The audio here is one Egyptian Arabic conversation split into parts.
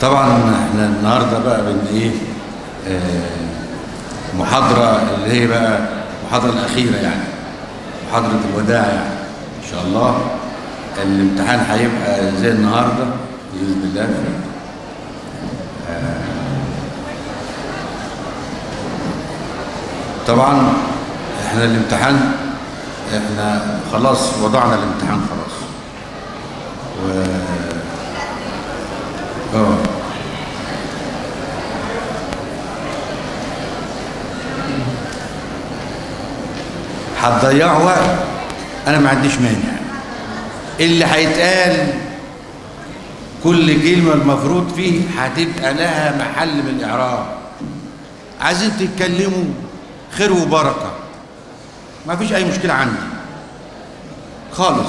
طبعا احنا النهارده بقى بن ايه آه، محاضره اللي هي بقى المحاضره الاخيره يعني محاضره الوداع يعني ان شاء الله الامتحان هيبقى زي النهارده باذن الله آه، طبعا احنا الامتحان احنا خلاص وضعنا الامتحان خلاص و اه هتضيعوا وقت انا ما عنديش مانع اللي هيتقال كل كلمة المفروض فيه هتبقى لها محل من الإعراب عايزين تتكلموا خير وبركة ما فيش أي مشكلة عندي خالص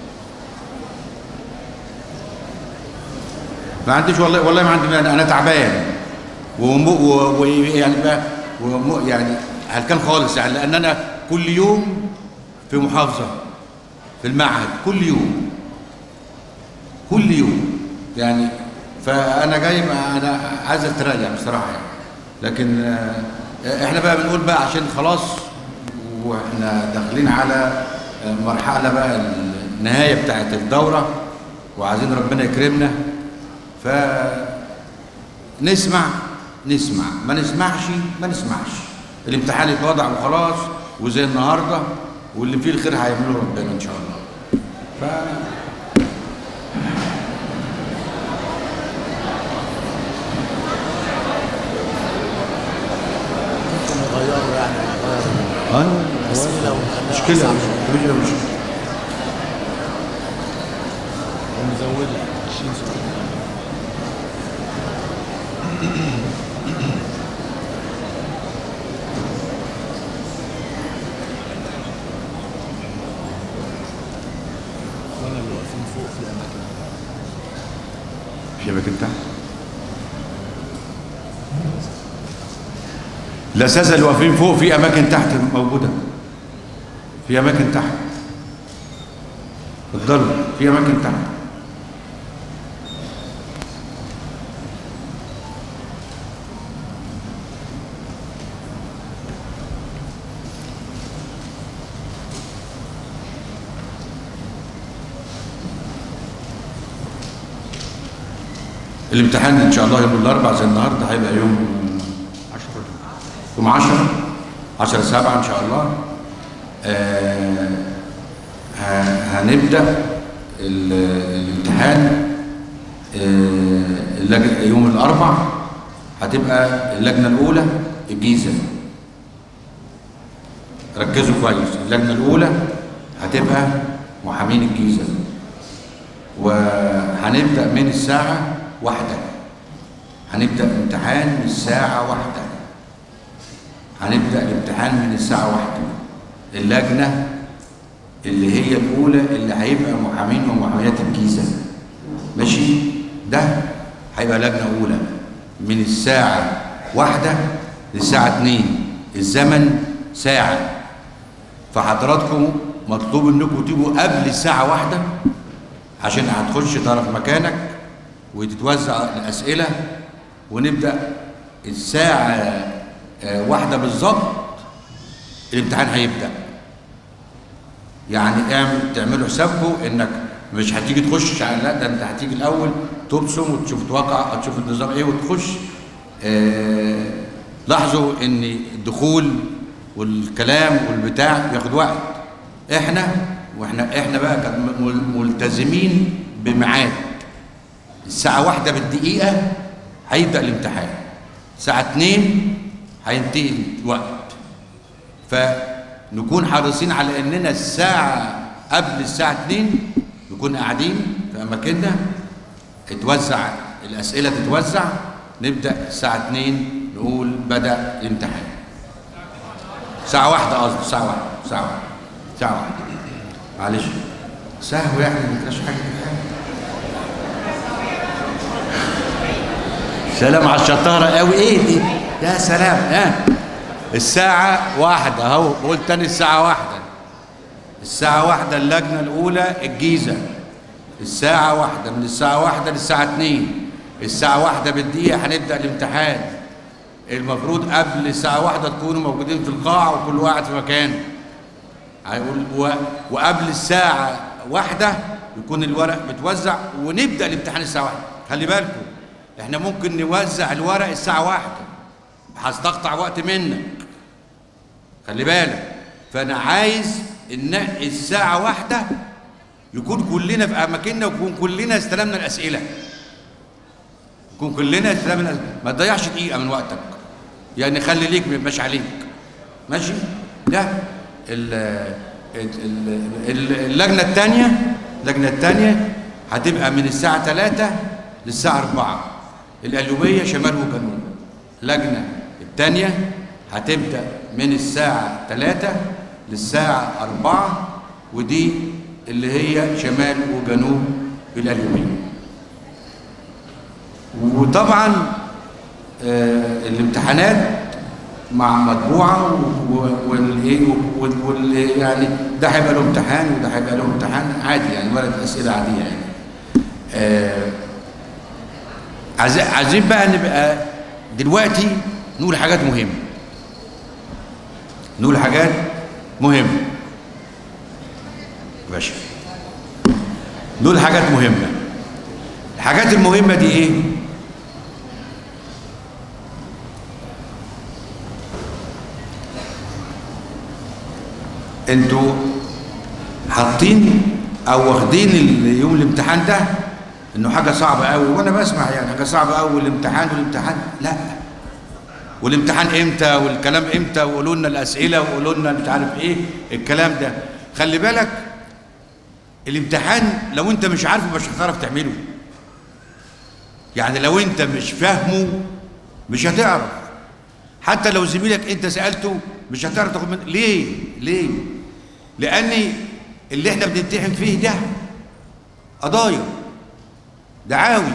ما عنديش والله والله ما عندي مانع، انا تعبان ومو ويعني بقى ومو يعني هلكان خالص يعني لان انا كل يوم في محافظه في المعهد كل يوم كل يوم يعني فانا جاي ما انا عايز استريح بصراحه يعني لكن آه، احنا بقى بنقول بقى عشان خلاص واحنا داخلين على آه، مرحله بقى النهايه بتاعت الدوره وعايزين ربنا يكرمنا فنسمع نسمع ما نسمعش ما نسمعش الامتحان يتوضع وخلاص وزي النهارده واللي فيه الخير هيعمله ربنا ان شاء الله ف ممكن نغيره يعني نغير ايوه الأسئلة ونخليها مشكله أصعب مش مشكله مش ونزود لك 20 سؤال وانا اللي واقفين فوق في الاماكن في اماكن تحت الاساتذه اللي واقفين فوق في اماكن تحت موجوده في اماكن تحت اتفضلوا في اماكن تحت الامتحان ان شاء الله يوم الاربعاء زي النهارده هيبقى يوم 10 يوم 10 10 7 ان شاء الله آه ه- هنبدا ال- الامتحان آه اللج- يوم الاربع هتبقى اللجنه الاولى الجيزه ركزوا كويس اللجنه الاولى هتبقى محامين الجيزه وهنبدأ من الساعة واحدة هنبدأ الامتحان من الساعة واحدة هنبدأ الامتحان من الساعة واحدة اللجنة اللي هي الأولى اللي هيبقى محامين ومحاميات الجيزة ماشي ده هيبقى لجنة أولى من الساعة واحدة للساعة اتنين الزمن ساعة فحضراتكم مطلوب انكم تبقوا قبل الساعة واحدة عشان هتخش تعرف مكانك وتتوزع الأسئلة ونبدأ الساعة آه، واحدة بالظبط الامتحان هيبدأ يعني اعمل تعملوا حسابكم انك مش هتيجي تخش على- لا ده انت هتيجي الاول تبصم وتشوف توقع تشوف النظام ايه وتخش آه لاحظوا ان الدخول والكلام والبتاع بياخد وقت احنا واحنا احنا بقى كان مل- ملتزمين بميعاد الساعة واحدة بالدقيقة هيبدأ الامتحان الساعة اتنين هينتهي الوقت فنكون حريصين على اننا الساعة قبل الساعة اتنين نكون قاعدين في اماكننا تتوزع الاسئلة تتوزع نبدأ الساعة اتنين نقول بدأ الامتحان ساعة واحدة قصدي ساعة واحدة ساعة واحدة ساعة واحدة معلش سهو يعني ما كانش حاجة في حاجة سلام على الشطارة قوي ايه دي يا سلام ها الساعة واحدة اهو قلت تاني الساعة واحدة الساعة واحدة اللجنة الأولى الجيزة الساعة واحدة من الساعة واحدة للساعة اتنين الساعة واحدة بالدقيقة هنبدأ الامتحان المفروض قبل الساعة واحدة تكونوا موجودين في القاعة وكل واحد في مكانه هيقول و... وقبل الساعة واحدة يكون الورق متوزع ونبدأ الامتحان الساعة واحدة خلي بالكم احنا ممكن نوزع الورق الساعة واحدة هستقطع وقت منك خلي بالك فأنا عايز إن الساعة واحدة يكون كلنا في أماكننا ويكون كلنا استلمنا الأسئلة يكون كلنا استلمنا الأسئلة ما تضيعش دقيقة من وقتك يعني خلي ليك ما يبقاش عليك ماشي ده ال ال ال اللجنة الثانية اللجنة الثانية هتبقى من الساعة 3 للساعة 4 القليوبية شمال وجنوب اللجنة الثانية هتبدأ من الساعة 3 للساعة 4 ودي اللي هي شمال وجنوب القليوبية وطبعا آه الامتحانات مع مطبوعه والايه وال يعني ده هيبقى له امتحان وده هيبقى له امتحان عادي يعني ورقه اسئله عاديه يعني. آه عايزين بقى نبقى دلوقتي نقول حاجات مهمه. نقول حاجات مهمه. باشا. نقول حاجات مهمه. الحاجات المهمه دي ايه؟ انتوا حاطين او واخدين يوم الامتحان ده انه حاجه صعبه قوي وانا بسمع يعني حاجه صعبه قوي والامتحان والامتحان لا والامتحان امتى والكلام امتى وقولوا لنا الاسئله وقولوا لنا مش عارف ايه الكلام ده خلي بالك الامتحان لو انت مش عارفه مش هتعرف تعمله يعني لو انت مش فاهمه مش هتعرف حتى لو زميلك انت سالته مش هتعرف تاخد منه ليه ليه لان اللي احنا بنمتحن فيه ده قضايا دعاوي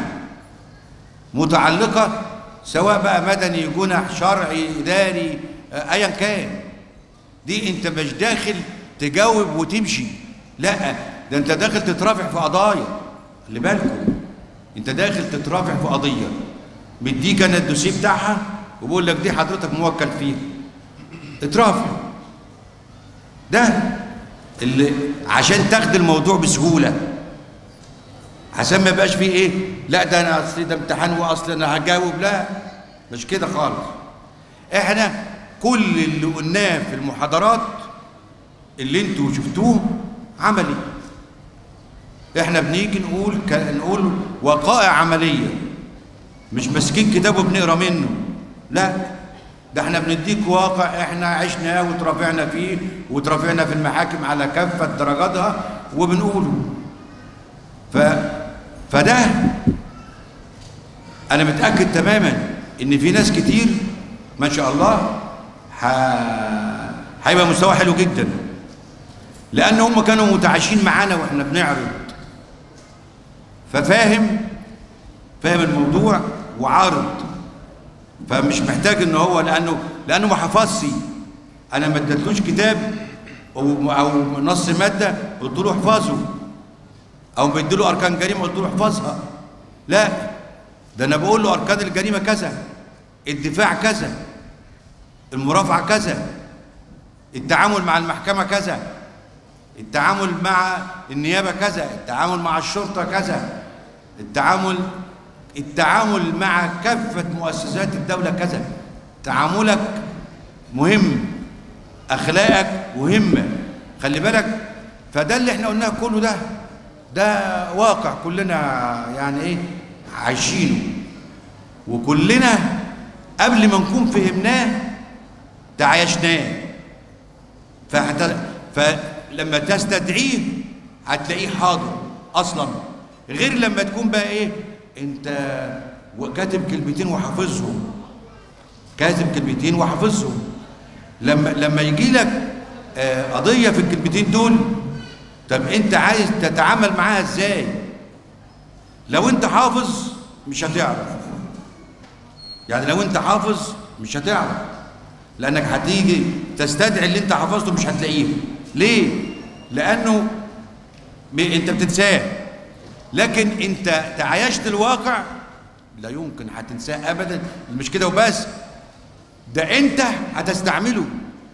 متعلقه سواء بقى مدني جنح شرعي اداري ايا كان دي انت مش داخل تجاوب وتمشي لا ده انت داخل تترافع في قضايا خلي بالكم انت داخل تترافع في قضيه مديك انا الدوسيه بتاعها وبقول لك دي حضرتك موكل فيها اترافع ده اللي عشان تاخد الموضوع بسهوله عشان ما يبقاش فيه ايه لا ده انا اصل ده امتحان واصل انا هجاوب لا مش كده خالص احنا كل اللي قلناه في المحاضرات اللي انتوا شفتوه عملي احنا بنيجي نقول ك... نقول وقائع عمليه مش ماسكين كتاب وبنقرا منه لا ده احنا بنديك واقع احنا عشناه وترافعنا فيه وترافعنا في المحاكم على كافه درجاتها وبنقوله ف فده انا متاكد تماما ان في ناس كتير ما شاء الله ح... هيبقى مستوى حلو جدا لان هم كانوا متعايشين معانا واحنا بنعرض ففاهم فاهم الموضوع وعارض فمش محتاج ان هو لانه لانه ما حفظش انا ما اديتلوش كتاب او او نص ماده قلت له احفظه او بدي له اركان جريمه قلت له احفظها لا ده انا بقول له اركان الجريمه كذا الدفاع كذا المرافعه كذا التعامل مع المحكمه كذا التعامل مع النيابه كذا التعامل مع الشرطه كذا التعامل التعامل مع كافة مؤسسات الدولة كذا تعاملك مهم أخلاقك مهمة خلي بالك فده اللي احنا قلناه كله ده ده واقع كلنا يعني ايه عايشينه وكلنا قبل ما نكون فهمناه تعايشناه فحت... فلما تستدعيه هتلاقيه حاضر اصلا غير لما تكون بقى ايه انت كاتب كلمتين وحافظهم كاتب كلمتين وحافظهم لما لما يجي لك آه قضيه في الكلمتين دول طب انت عايز تتعامل معاها ازاي لو انت حافظ مش هتعرف يعني لو انت حافظ مش هتعرف لانك هتيجي تستدعي اللي انت حفظته مش هتلاقيه ليه لانه انت بتنساه لكن انت تعايشت الواقع لا يمكن هتنساه ابدا مش كده وبس ده انت هتستعمله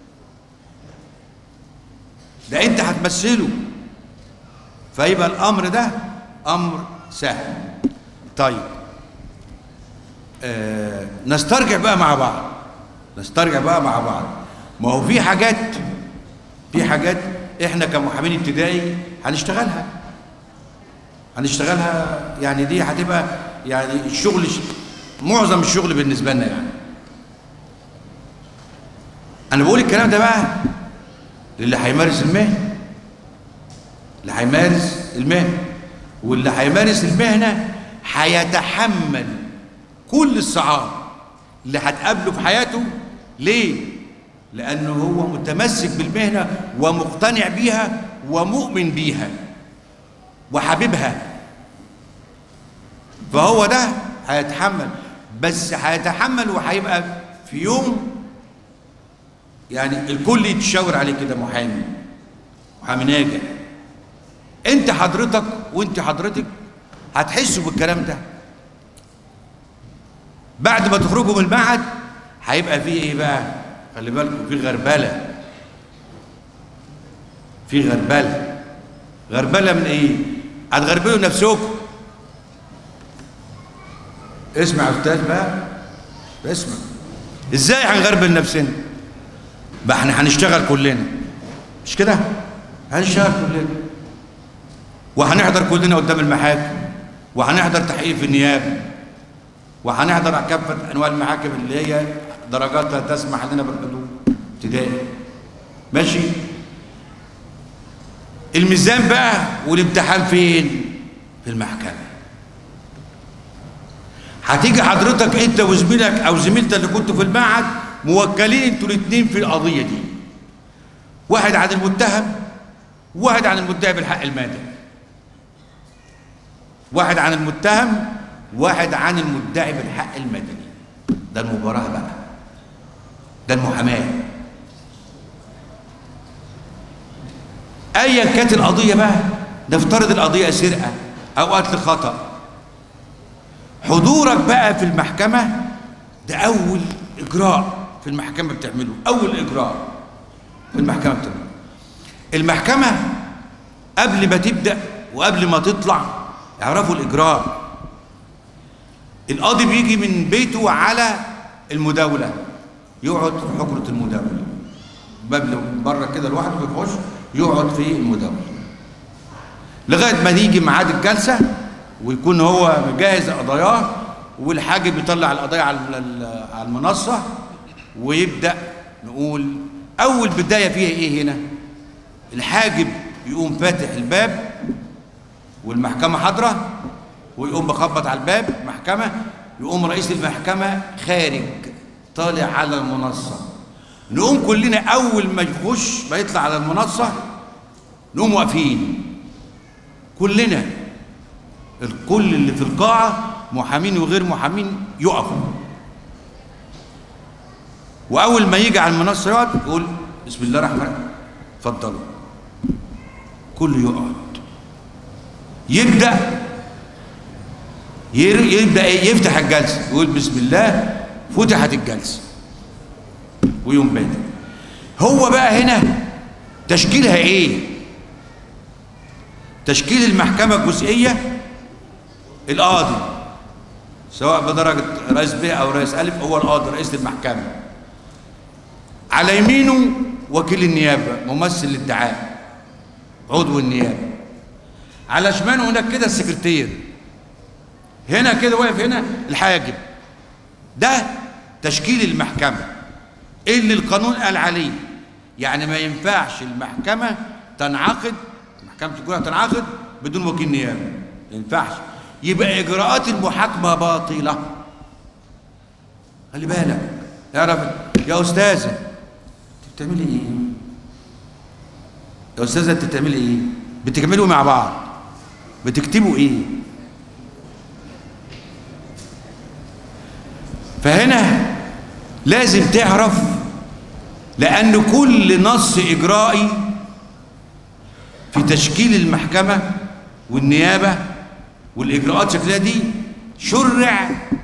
ده انت هتمثله فيبقى الامر ده امر سهل طيب آه نسترجع بقى مع بعض نسترجع بقى مع بعض ما هو في حاجات في حاجات احنا كمحامين ابتدائي هنشتغلها هنشتغلها يعني دي هتبقى يعني الشغل معظم الشغل بالنسبه لنا يعني انا بقول الكلام ده بقى للي هيمارس المهنه اللي هيمارس المهنه واللي هيمارس المهنه هيتحمل كل الصعاب اللي هتقابله في حياته ليه لانه هو متمسك بالمهنه ومقتنع بيها ومؤمن بيها وحبيبها فهو ده هيتحمل بس هيتحمل وهيبقى في يوم يعني الكل يتشاور عليه كده محامي محامي ناجح انت حضرتك وانت حضرتك هتحسوا بالكلام ده بعد ما تخرجوا من المعهد هيبقى فيه ايه بقى خلي بالكم في غربله في غربله غربله من ايه هتغربلوا نفسكم اسمع يا استاذ بقى اسمع ازاي هنغربل نفسنا بقى احنا هنشتغل كلنا مش كده هنشتغل كلنا وهنحضر كلنا قدام المحاكم وهنحضر تحقيق في النيابه وهنحضر كافه انواع المحاكم اللي هي درجاتها تسمح لنا بالحضور ابتدائي ماشي الميزان بقى والامتحان فين في المحكمه هتيجي حضرتك انت وزميلك او زميلتك اللي كنتوا في المعهد موكلين انتوا الاثنين في القضيه دي واحد عن المتهم وواحد عن المدعي بالحق المدني واحد عن المتهم واحد عن المدعي بالحق المدني ده المباراه بقى ده المحاماه ايا كانت القضيه بقى نفترض القضيه سرقه او قتل خطأ حضورك بقى في المحكمة ده أول إجراء في المحكمة بتعمله أول إجراء في المحكمة بتعمله المحكمة قبل ما تبدأ وقبل ما تطلع يعرفوا الإجراء القاضي بيجي من بيته على المداولة يقعد في حجرة المداولة باب بره كده لوحده بيخش يقعد في المداولة لغاية ما يجي ميعاد الجلسة ويكون هو مجهز قضاياه والحاجب بيطلع القضايا على على المنصه ويبدا نقول اول بدايه فيها ايه هنا الحاجب يقوم فاتح الباب والمحكمه حاضره ويقوم بخبط على الباب المحكمه يقوم رئيس المحكمه خارج طالع على المنصه نقوم كلنا اول ما يخش ما يطلع على المنصه نقوم واقفين كلنا الكل اللي في القاعة محامين وغير محامين يقفوا وأول ما يجي على المنصة يقعد يقول بسم الله الرحمن الرحيم اتفضلوا كله يقعد يبدأ يبدأ يفتح الجلسة يقول بسم الله فتحت الجلسة ويوم بادئ هو بقى هنا تشكيلها ايه تشكيل المحكمة الجزئية القاضي سواء بدرجة رئيس ب أو رئيس ألف هو القاضي رئيس المحكمة على يمينه وكيل النيابة ممثل الادعاء عضو النيابة على شماله هناك كده السكرتير هنا كده واقف هنا الحاجب ده تشكيل المحكمة اللي القانون قال عليه يعني ما ينفعش المحكمة تنعقد محكمة الجنة تنعقد بدون وكيل نيابة ما ينفعش يبقى إجراءات المحاكمة باطلة خلي بالك اعرف يا أستاذة أنت بتعملي إيه؟ يا أستاذة أنت بتعملي إيه؟ بتكملوا مع بعض بتكتبوا إيه؟ فهنا لازم تعرف لأن كل نص إجرائي في تشكيل المحكمة والنيابة والإجراءات شكلها دي شرع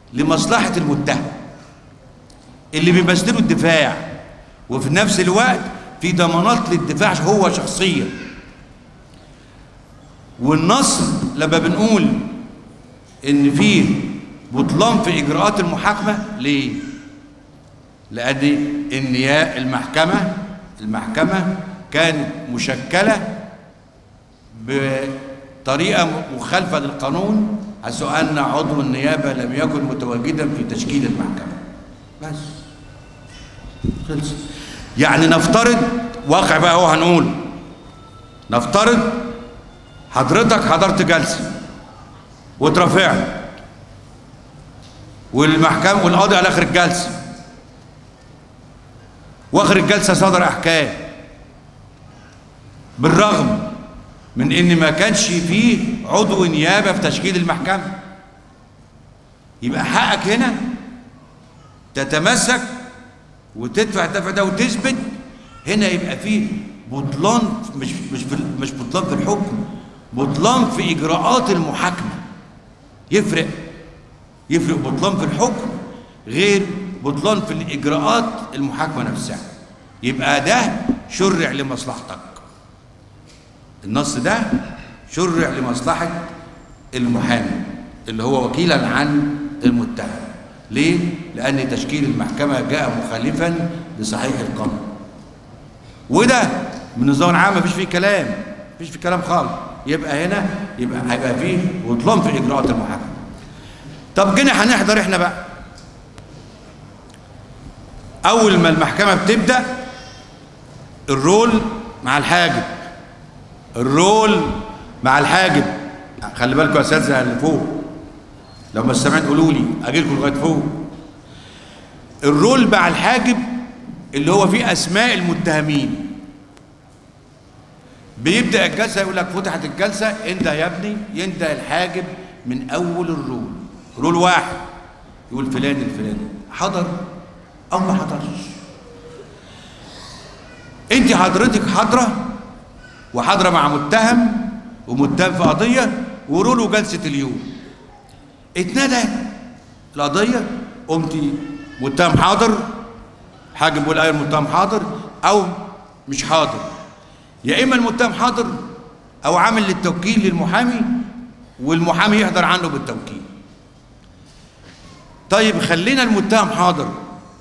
لمصلحة المتهم اللي بيمثله الدفاع وفي نفس الوقت في ضمانات للدفاع هو شخصيا والنص لما بنقول ان فيه بطلان في اجراءات المحاكمه ليه لان النيابه المحكمه المحكمه كانت مشكله بطريقه مخالفه للقانون حيث ان عضو النيابه لم يكن متواجدا في تشكيل المحكمه بس خلص يعني نفترض واقع بقى هو هنقول نفترض حضرتك حضرت جلسه واترفعت والمحكمه والقاضي على اخر الجلسه واخر الجلسه صدر احكام بالرغم من ان ما كانش فيه عضو نيابه في تشكيل المحكمه يبقى حقك هنا تتمسك وتدفع الدفع ده وتثبت هنا يبقى فيه بطلان مش مش في مش بطلان في الحكم بطلان في اجراءات المحاكمه يفرق يفرق بطلان في الحكم غير بطلان في الاجراءات المحاكمه نفسها يبقى ده شرع لمصلحتك النص ده شرع لمصلحه المحامي اللي هو وكيلا عن المتهم ليه لان تشكيل المحكمه جاء مخالفا لصحيح القانون وده من نظام عام مفيش فيه كلام مفيش فيه كلام خالص يبقى هنا يبقى هيبقى فيه بطلان في اجراءات المحاكمه طب جينا هنحضر احنا بقى اول ما المحكمه بتبدا الرول مع الحاجب الرول مع الحاجب خلي بالكم يا اساتذه اللي فوق لو ما سمعت قولوا لي اجي لكم لغايه فوق الرول مع الحاجب اللي هو فيه اسماء المتهمين بيبدا الجلسه يقول لك فتحت الجلسه انده يا ابني ينده الحاجب من اول الرول رول واحد يقول فلان الفلاني حضر او ما حضرش انت حضرتك حاضره وحاضره مع متهم ومتهم في قضيه ورولوا جلسه اليوم اتندى القضيه قمتي متهم حاضر حاجب بيقول ايوه المتهم حاضر او مش حاضر يا اما المتهم حاضر او عامل للتوكيل للمحامي والمحامي يحضر عنه بالتوكيل طيب خلينا المتهم حاضر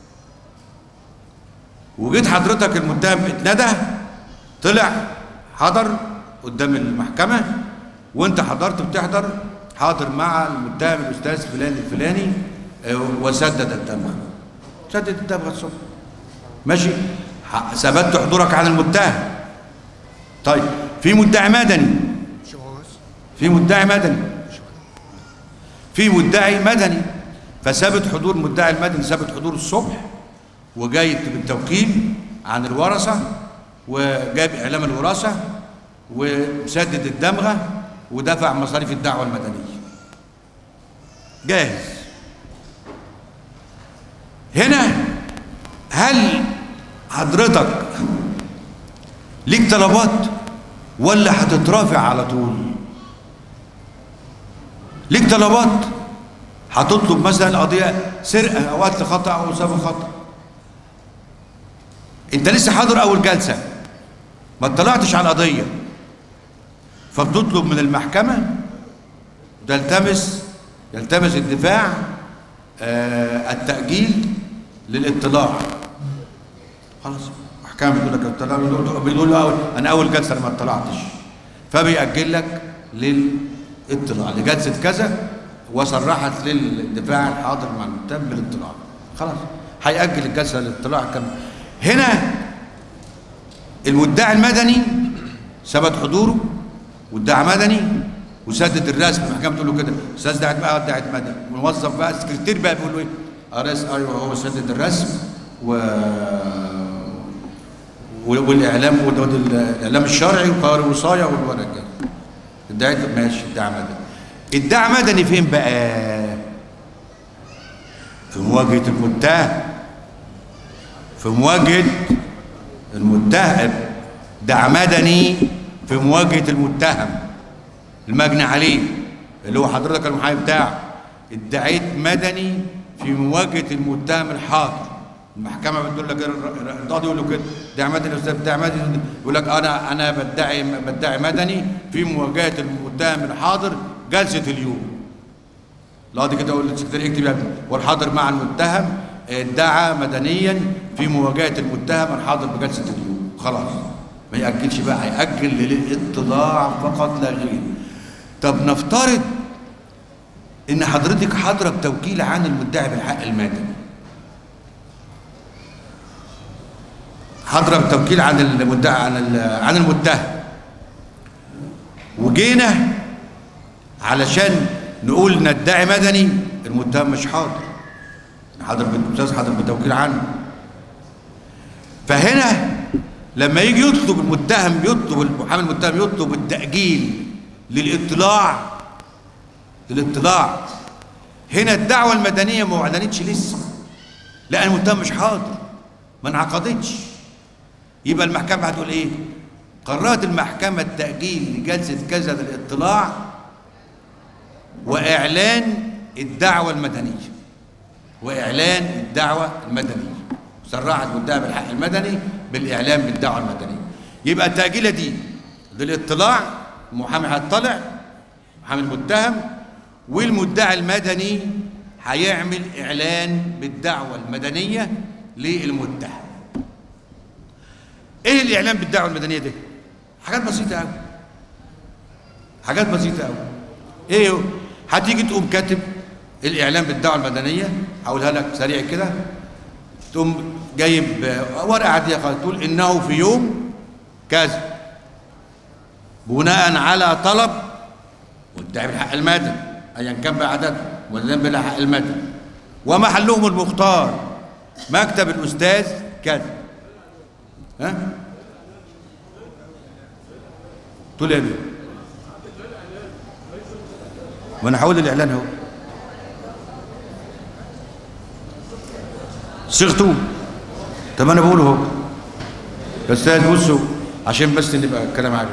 وجيت حضرتك المتهم اتندى طلع حضر قدام المحكمة وانت حضرت بتحضر حاضر مع المتهم الاستاذ فلان الفلاني اه، وسدد الدمغة سدد الدمغة الصبح ماشي ح- ثبت حضورك عن المتهم طيب في مدعي مدني في مدعي مدني في مدعي مدني فثبت حضور مدعي المدني ثبت حضور الصبح وجاي بالتوكيل عن الورثه وجايب اعلام الوراثه وسدد الدمغه ودفع مصاريف الدعوه المدنيه جاهز هنا هل حضرتك ليك طلبات ولا هتترافع على طول ليك طلبات هتطلب مثلا قضيه سرقه او قتل خطا او سبب خطا انت لسه حاضر اول جلسه ما اطلعتش على القضيه فبتطلب من المحكمه تلتمس يلتمس الدفاع آه التاجيل للاطلاع خلاص محكمه بتقول لك اطلاع بتقول- بتقول له أول- انا اول جلسه انا ما اطلعتش فبيأجل لك للاطلاع لجلسه كذا وصرحت للدفاع الحاضر مع المتهم بالاطلاع خلاص هيأجل الجلسه للاطلاع كم هنا المدعي المدني ثبت حضوره وادعى مدني وسدد الرسم المحكمه تقول له كده استاذ دعت بقى ادعت مدني الموظف بقى السكرتير بقى بيقول له ايه؟ اه رئيس ايوه هو سدد الرسم و والاعلام والاعلام الشرعي وقرار الوصايه والورق كده ادعيت ماشي ادعى مدني ادعى مدني فين بقى؟ في مواجهه المتهم في مواجهه المتهم دعا مدني في مواجهه المتهم المجني عليه اللي هو حضرتك المحامي بتاعه ادعيت مدني في مواجهه المتهم الحاضر المحكمه بتقول لك الر- القاضي يقول له كده ادعي مدني يا استاذ ادعي مدني يقول لك انا انا بدعي بدعي مدني في مواجهه المتهم الحاضر جلسه اليوم القاضي كده يقول للسكرتير اكتب يا ابني والحاضر مع المتهم ادعى مدنيا في مواجهه المتهم الحاضر بجلسه اليوم خلاص ما ياجلش بقى هياجل للاطلاع فقط لا غير طب نفترض ان حضرتك حاضره بتوكيل عن المدعي بالحق المدني حاضره بتوكيل عن المدعي عن ال- عن المتهم وجينا علشان نقول ندعي مدني المتهم مش حاضر حاضر الاستاذ حاضر بتوكيل عنه فهنا لما يجي يطلب المتهم يطلب المحامي المتهم يطلب التأجيل للاطلاع للاطلاع هنا الدعوة المدنية ما اعلنتش لسه لأن المتهم مش حاضر ما انعقدتش يبقى المحكمة هتقول ايه؟ قررت المحكمة التأجيل لجلسة كذا للاطلاع وإعلان الدعوة المدنية وإعلان الدعوة المدنية سرعت مدعي بالحق المدني بالإعلان بالدعوة المدنية يبقى التأجيلة دي للاطلاع المحامي هيطلع محامي المتهم والمدعي المدني هيعمل إعلان بالدعوة المدنية للمتهم إيه الإعلان بالدعوة المدنية ده؟ حاجات بسيطة أوي حاجات بسيطة أوي ايه هو؟ هتيجي تقوم كاتب الاعلان بالدعوه المدنيه هقولها لك سريع كده تقوم جايب آه، ورقه عاديه خالص تقول انه في يوم كذا بناء على طلب مدعي بالحق المدني ايا كان بقى عددهم مدعي بالحق المدني ومحلهم المختار مكتب الاستاذ كذا ها تقول ايه بيه؟ ما انا هقول الاعلان اهو صيغته طب انا بقوله اهو يا استاذ بصوا عشان بس نبقى الكلام عارف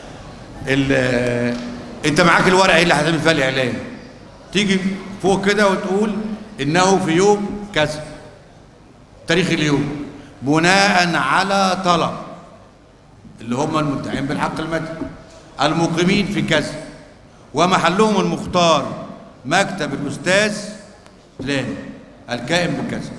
ال- انت معاك الورقه اللي هتعمل فيها الاعلان تيجي فوق كده وتقول انه في يوم كذا تاريخ اليوم بناء على طلب اللي هم المدعين بالحق المدني المقيمين في كذا ومحلهم المختار مكتب الأستاذ فلان الكائن بكذا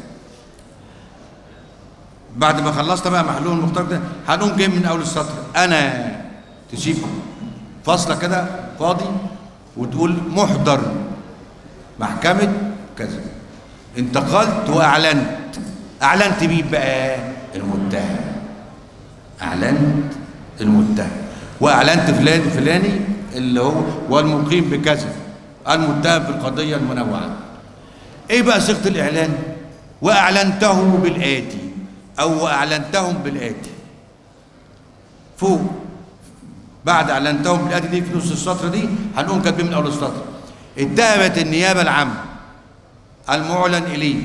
بعد ما خلصت بقى محلهم المختار ده هنقوم جاي من أول السطر أنا تسيب فاصلة كده فاضي وتقول محضر محكمة كذا انتقلت وأعلنت أعلنت مين بقى المتهم أعلنت المتهم وأعلنت فلان فلاني اللي هو والمقيم بكذا المتهم في القضية المنوعة ايه بقى صيغة الإعلان وأعلنته بالآتي أو أعلنتهم بالآتي فوق بعد أعلنتهم بالآتي دي في نص السطر دي هنقوم كاتبين من أول السطر اتهمت النيابة العامة المعلن إليه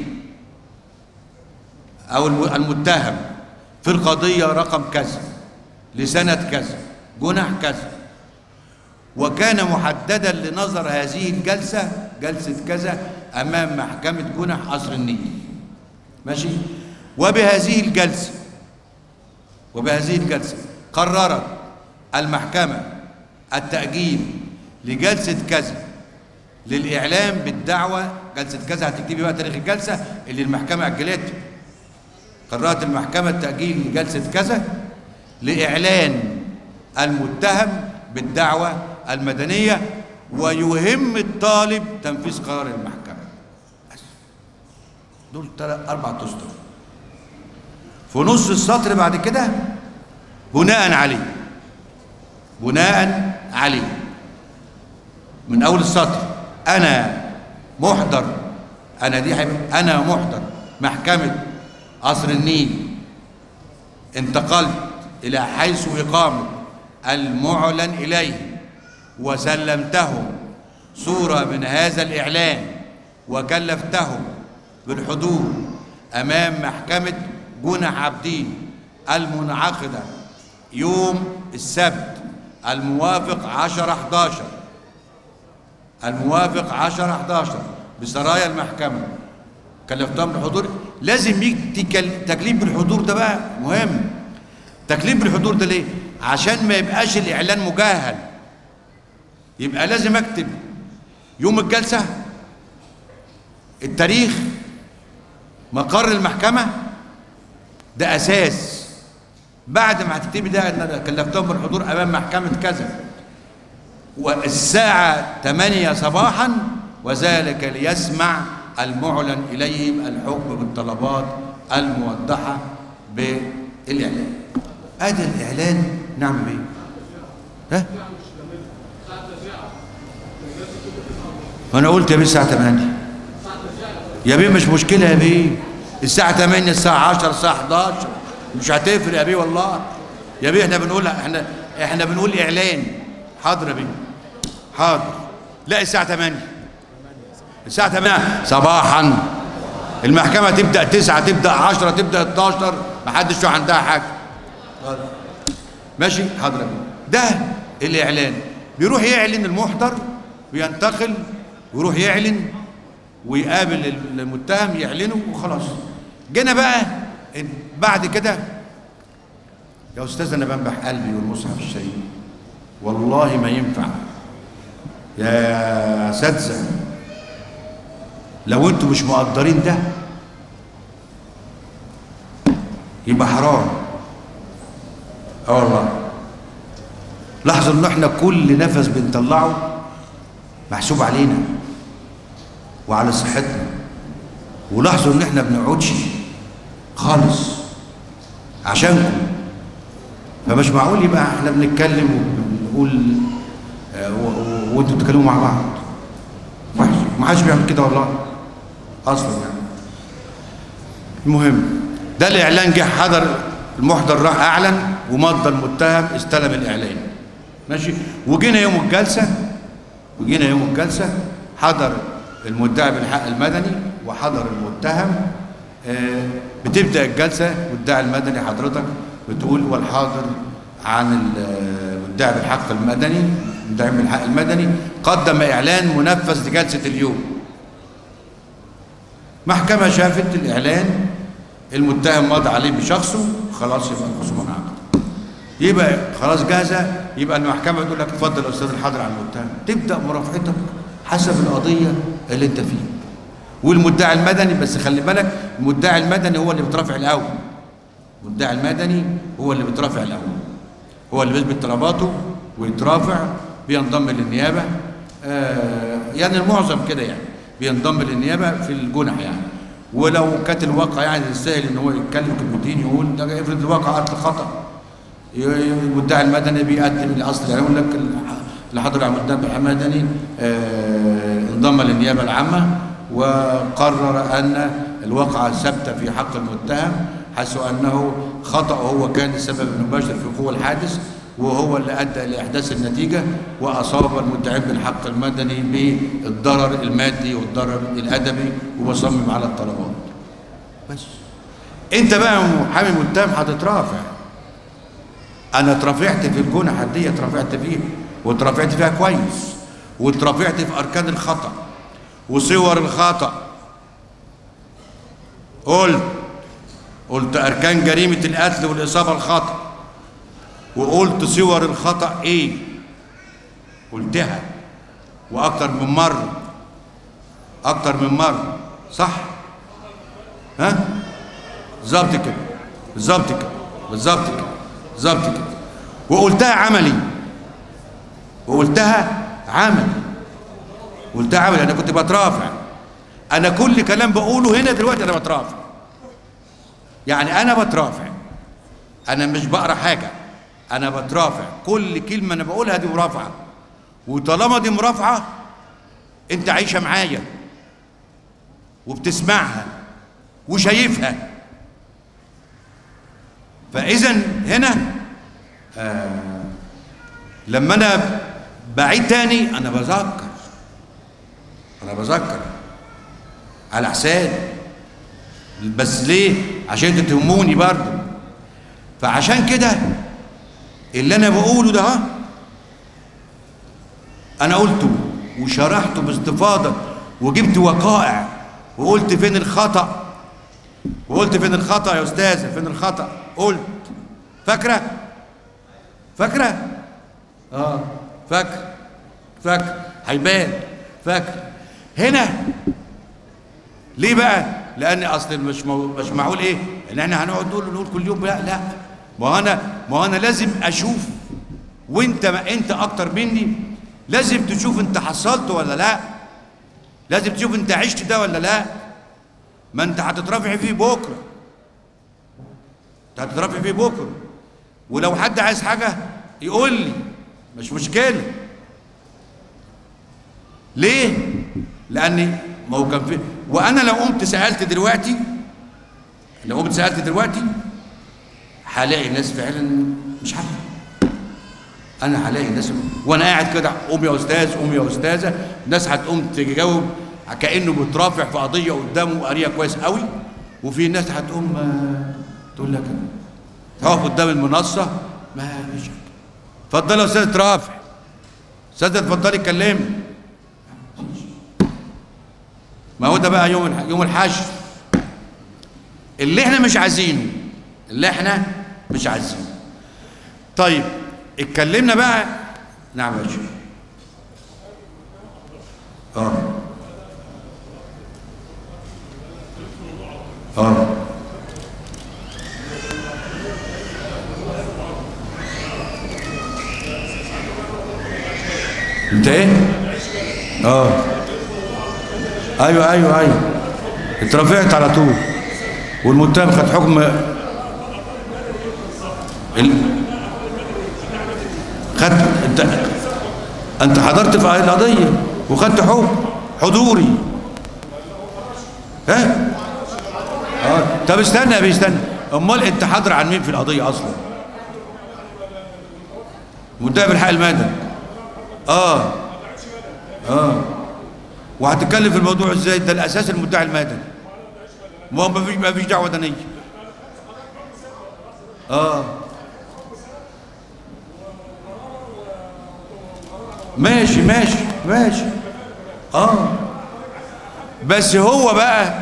أو الم- المتهم في القضية رقم كذا لسنة كذا جنح كذا وكان محددا لنظر هذه الجلسة جلسة كذا أمام محكمة جنح قصر النيل ماشي وبهذه الجلسة وبهذه الجلسة قررت المحكمة التأجيل لجلسة كذا للإعلام بالدعوة جلسة كذا هتكتبي بقى تاريخ الجلسة اللي المحكمة أجلته قررت المحكمة التأجيل لجلسة كذا لإعلان المتهم بالدعوة المدنية ويهم الطالب تنفيذ قرار المحكمة بس. دول ثلاث أربع أسطر في نص السطر بعد كده بناء عليه بناء عليه من أول السطر أنا محضر أنا دي حبيب أنا محضر محكمة قصر النيل انتقلت إلى حيث إقامة المعلن إليه وسلمته صورة من هذا الإعلان وكلفته بالحضور أمام محكمة جنح عابدين المنعقدة يوم السبت الموافق 10 11 الموافق 10 11 بسرايا المحكمة كلفتهم بالحضور لازم يجي تكل- تكليف بالحضور ده بقى مهم تكليف بالحضور ده ليه عشان ما يبقاش الإعلان مجاهل يبقى لازم أكتب يوم الجلسة التاريخ مقر المحكمة ده أساس بعد ما هتكتبي ده ان انا كلفتهم بالحضور امام محكمه كذا والساعه 8 صباحا وذلك ليسمع المعلن اليهم الحكم بالطلبات الموضحه بالاعلان ادي الاعلان نعمل ايه ها وانا قلت يا بيه الساعه 8 يا بيه مش مشكله يا بيه الساعه 8 الساعه 10 الساعه 11 مش هتفرق يا بيه والله يا بيه احنا بنقول احنا احنا بنقول اعلان حاضر يا بيه حاضر لا الساعه 8 الساعه 8 صباحا المحكمه تبدا 9 تبدا 10 تبدا 12 ما حدش له عندها حاجه حاضر. ماشي حاضر يا بيه ده الاعلان بيروح يعلن المحضر وينتقل ويروح يعلن ويقابل المتهم يعلنه وخلاص جينا بقى بعد كده يا استاذ انا بنبح قلبي والمصحف الشريف والله ما ينفع يا اساتذه لو انتوا مش مقدرين ده يبقى حرام اه والله لاحظوا ان احنا كل نفس بنطلعه محسوب علينا وعلى صحتنا ولاحظوا ان احنا بنقعدش خالص عشانكم فمش معقول يبقى احنا بنتكلم وبنقول آه، و- و- وانتوا بتتكلموا مع بعض وحش ما حدش بيعمل كده والله اصلا يعني المهم ده الاعلان جه حضر المحضر راح اعلن ومضى المتهم استلم الاعلان ماشي وجينا يوم الجلسه وجينا يوم الجلسه حضر المدعي بالحق المدني وحضر المتهم آه، بتبدا الجلسه المدعي المدني حضرتك بتقول والحاضر عن المدعي بالحق المدني المدعي بالحق المدني قدم اعلان منفذ لجلسه اليوم محكمه شافت الاعلان المتهم مضى عليه بشخصه خلاص يبقى الخصومه انعقدت يبقى خلاص جاهزه يبقى المحكمه تقول لك اتفضل يا استاذ الحاضر على المتهم تبدا مرافعتك حسب القضيه اللي انت فيها والمدعي المدني بس خلي بالك المدعي المدني هو اللي بيترافع الاول المدعي المدني هو اللي بيترافع الاول هو اللي بيثبت طلباته ويترافع بينضم للنيابه آه يعني المعظم كده يعني بينضم للنيابه في الجنح يعني ولو كانت الواقع يعني يستاهل ان هو يتكلم كلمتين يقول ده افرض الواقع قتل خطا المدعي المدني بيقدم الاصل يعني يقول لك اللي حضر على المدعي المدني آه انضم للنيابه العامه وقرر ان الواقعه ثابته في حق المتهم حيث انه خطا هو كان السبب المباشر في وقوع الحادث وهو اللي ادى لاحداث النتيجه واصاب المدعي بالحق المدني بالضرر المادي والضرر الادبي وبصمم على الطلبات بس انت بقى محامي متهم هتترافع انا اترافعت في الجنح دي اترافعت فيها واترافعت فيها كويس واترافعت في اركان الخطا وصور الخطا قلت قلت اركان جريمه القتل والاصابه الخطا وقلت صور الخطا ايه قلتها واكتر من مره اكتر من مره صح ها بالظبط كده بالظبط كده بالظبط كده بالظبط كده وقلتها عملي وقلتها عملي قلتها عملي انا كنت بترافع انا كل كلام بقوله هنا دلوقتي انا بترافع يعني انا بترافع انا مش بقرا حاجه انا بترافع كل كلمه انا بقولها دي مرافعه وطالما دي مرافعه انت عايشه معايا وبتسمعها وشايفها فاذا هنا آه لما انا بعيد تاني انا بذكر انا بذكر على حساب بس ليه عشان تتهموني برضه فعشان كده اللي انا بقوله ده انا قلته وشرحته باستفاضه وجبت وقائع وقلت فين الخطأ وقلت فين الخطأ يا أستاذة فين الخطأ قلت فاكرة فاكرة اه فاكر فاكر هيبان فاكر هنا ليه بقى لان اصل مش مو مش معقول ايه ان احنا هنقعد نقول نقول كل يوم لا لا ما انا ما انا لازم اشوف وانت ما انت اكتر مني لازم تشوف انت حصلت ولا لا لازم تشوف انت عشت ده ولا لا ما انت هتترافع فيه بكره انت هتترافع فيه بكره ولو حد عايز حاجه يقول لي مش مشكله ليه لاني ما هو كان في وانا لو قمت سالت دلوقتي لو قمت سالت دلوقتي هلاقي ناس فعلا مش عارفه انا هلاقي ناس وانا قاعد كده قوم يا استاذ قوم يا استاذه الناس هتقوم تجاوب كانه بترافع في قضيه قدامه قاريه كويس قوي وفي ناس هتقوم آه، تقول لك تقف قدام المنصه ما فيش اتفضل يا استاذ رافع استاذه اتفضلي اتكلمي ما هو ده بقى يوم الح... يوم الحشر اللي احنا مش عايزينه اللي احنا مش عايزينه طيب اتكلمنا بقى نعم يا شيخ اه اه انت ايه اه ايوه ايوه ايوه اترفعت على طول والمتهم خد حكم ال... خد انت انت حضرت في القضيه وخدت حكم حضوري ها اه طب استنى يا بيه استنى امال انت حاضر عن مين في القضيه اصلا متهم بالحق المدني اه اه وهتتكلم في الموضوع ازاي ده الاساس المدعي المدني ما هو ما فيش ما فيش دعوه مدنيه اه ماشي ماشي ماشي اه بس هو بقى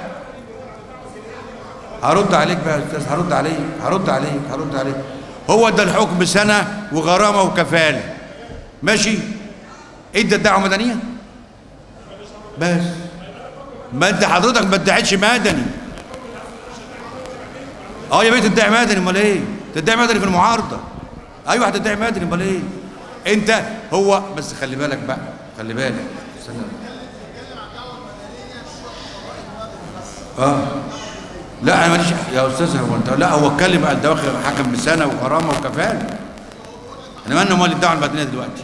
هرد عليك بقى يا استاذ هرد عليك هرد عليك هرد عليك هو ده الحكم سنه وغرامه وكفاله ماشي ادى الدعوه مدنيه بس ما انت حضرتك ما ادعيتش مدني اه يا بيه تدعي مدني امال ايه تدعي مدني في المعارضه ايوه هتدعي مدني امال ايه انت هو بس خلي بالك بقى خلي بالك سلام اه لا انا ماليش يا استاذ هو انت لا هو اتكلم قال ده واخد حكم بسنه وغرامه وكفاله انا مالنا مال الدعوه المدنيه دلوقتي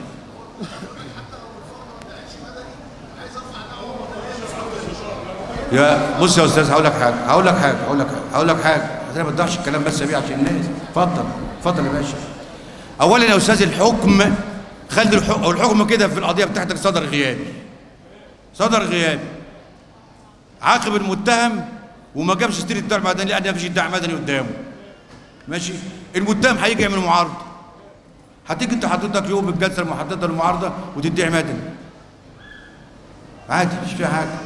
يا بص يا استاذ هقول لك حاجه هقول لك حاجه هقول لك حاجه هقول لك حاجه انا ما بدعش الكلام بس بيه عشان الناس اتفضل اتفضل يا باشا اولا يا استاذ الحكم خلي الحكم الحكم كده في القضيه بتاعتك صدر غيابي صدر غيابي عاقب المتهم وما جابش سيره الدعم المدني لان مفيش ادعاء مدني قدامه ماشي المتهم هيجي يعمل معارضه هتيجي انت حضرتك يوم الجلسه المحدده للمعارضه وتدعي مدني عادي مش فيها حاجه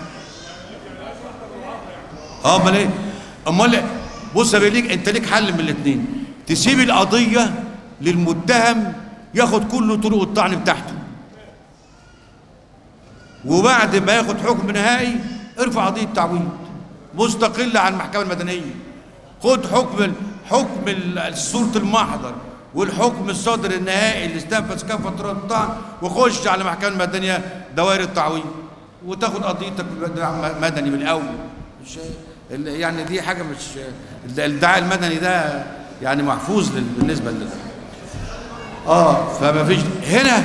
اه امال ايه امال إيه؟ بص يا بيه ليك انت ليك حل من الاثنين تسيب القضيه للمتهم ياخد كل طرق الطعن بتاعته وبعد ما ياخد حكم نهائي ارفع قضيه تعويض مستقله عن المحكمه المدنيه خد حكم حكم ال- صوره المحضر والحكم الصادر النهائي اللي استنفذ كافه طرق الطعن وخش على المحكمه المدنيه دوائر التعويض وتاخد قضيتك مدني من الاول مش ال- يعني دي حاجه مش الادعاء المدني ده يعني محفوظ لل- بالنسبه لل اه فما فيش هنا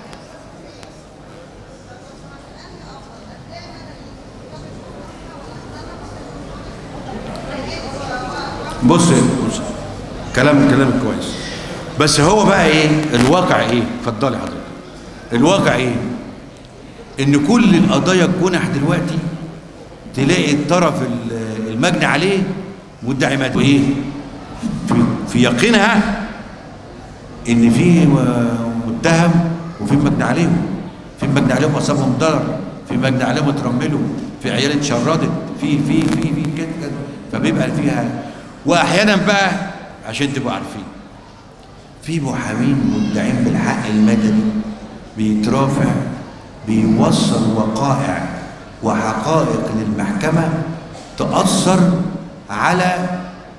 بص بص كلام كلام كويس بس هو بقى ايه الواقع ايه اتفضلي حضرتك الواقع ايه ان كل القضايا الجنح دلوقتي تلاقي الطرف ال- المجني عليه مدعي مدني وايه في, في يقينها ان في و- متهم وفي مجني عليهم في مجني عليهم اصابهم ضرر في مجني عليهم اترملوا في عيال اتشردت في في في في كده كده فبيبقى فيها واحيانا بقى عشان تبقوا عارفين في محامين مدعين بالحق المدني بيترافع بيوصل وقائع وحقائق للمحكمة تأثر على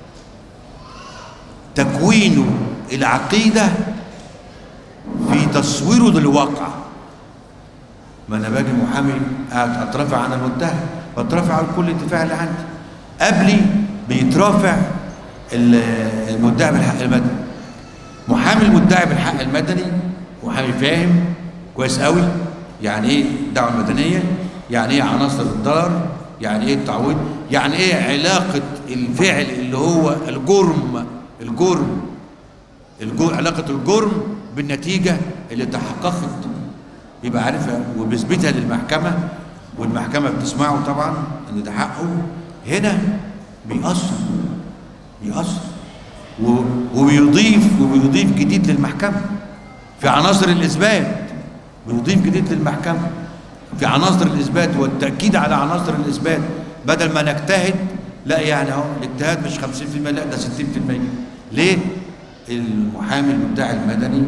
تكوينه العقيدة في تصويره للواقع ما انا باجي محامي قاعد اترافع عن المتهم بترافع عن كل الدفاع اللي عندي قبلي بيترافع ال- المدعي بالحق المدني محامي المدعي بالحق المدني محامي فاهم كويس قوي يعني ايه الدعوه المدنيه يعني ايه عناصر الضرر يعني ايه التعويض يعني ايه علاقه الفعل اللي هو الجرم الجرم الجو... علاقة الجرم بالنتيجة اللي تحققت يبقى عارفها وبيثبتها للمحكمة والمحكمة بتسمعه طبعا ان ده حقه هنا بيأثر بيأثر و... وبيضيف وبيضيف جديد للمحكمة في عناصر الإثبات بيضيف جديد للمحكمة في عناصر الإثبات والتأكيد على عناصر الإثبات بدل ما نجتهد لا يعني اهو الاجتهاد مش 50% لا ده 60% ليه؟ المحامي المدعي المدني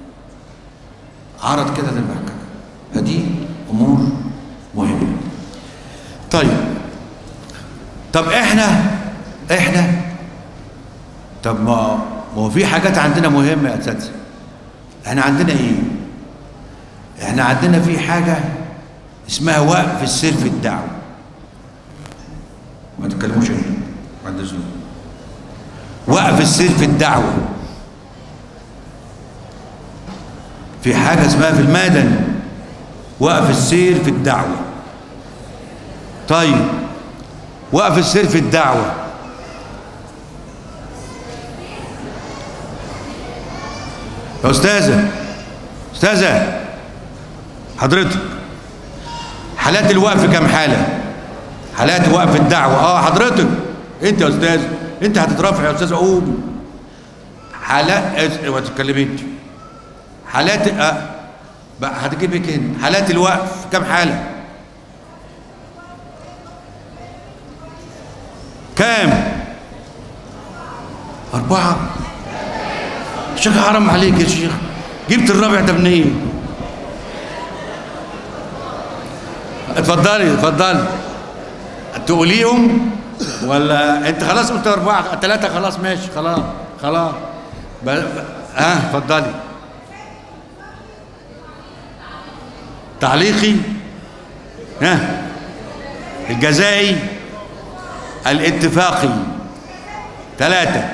عرض كده للمحكمة فدي أمور مهمة طيب طب احنا احنا طب ما ما هو في حاجات عندنا مهمة يا أساتذة احنا عندنا ايه؟ احنا عندنا في حاجة اسمها وقف السير في الدعوة ما تتكلموش انتوا بعد اذنكم وقف السير في الدعوة في حاجة اسمها في المدني وقف السير في الدعوة طيب وقف السير في الدعوة يا أستاذة أستاذة حضرتك حالات الوقف كم حالة حالات وقف الدعوة اه حضرتك انت يا استاذ انت هتترافع يا استاذ قوم حالات ما تتكلمي انت حالات آه. بقى هتجيبك هنا حالات الوقف كم حالة كام أربعة شيخ حرام عليك يا شيخ جبت الرابع ده منين اتفضلي اتفضلي تقوليهم ولا انت خلاص قلت اربعه ثلاثه خلاص ماشي خلاص خلاص ب... ب... ها اتفضلي تعليقي ها الجزائي الاتفاقي ثلاثة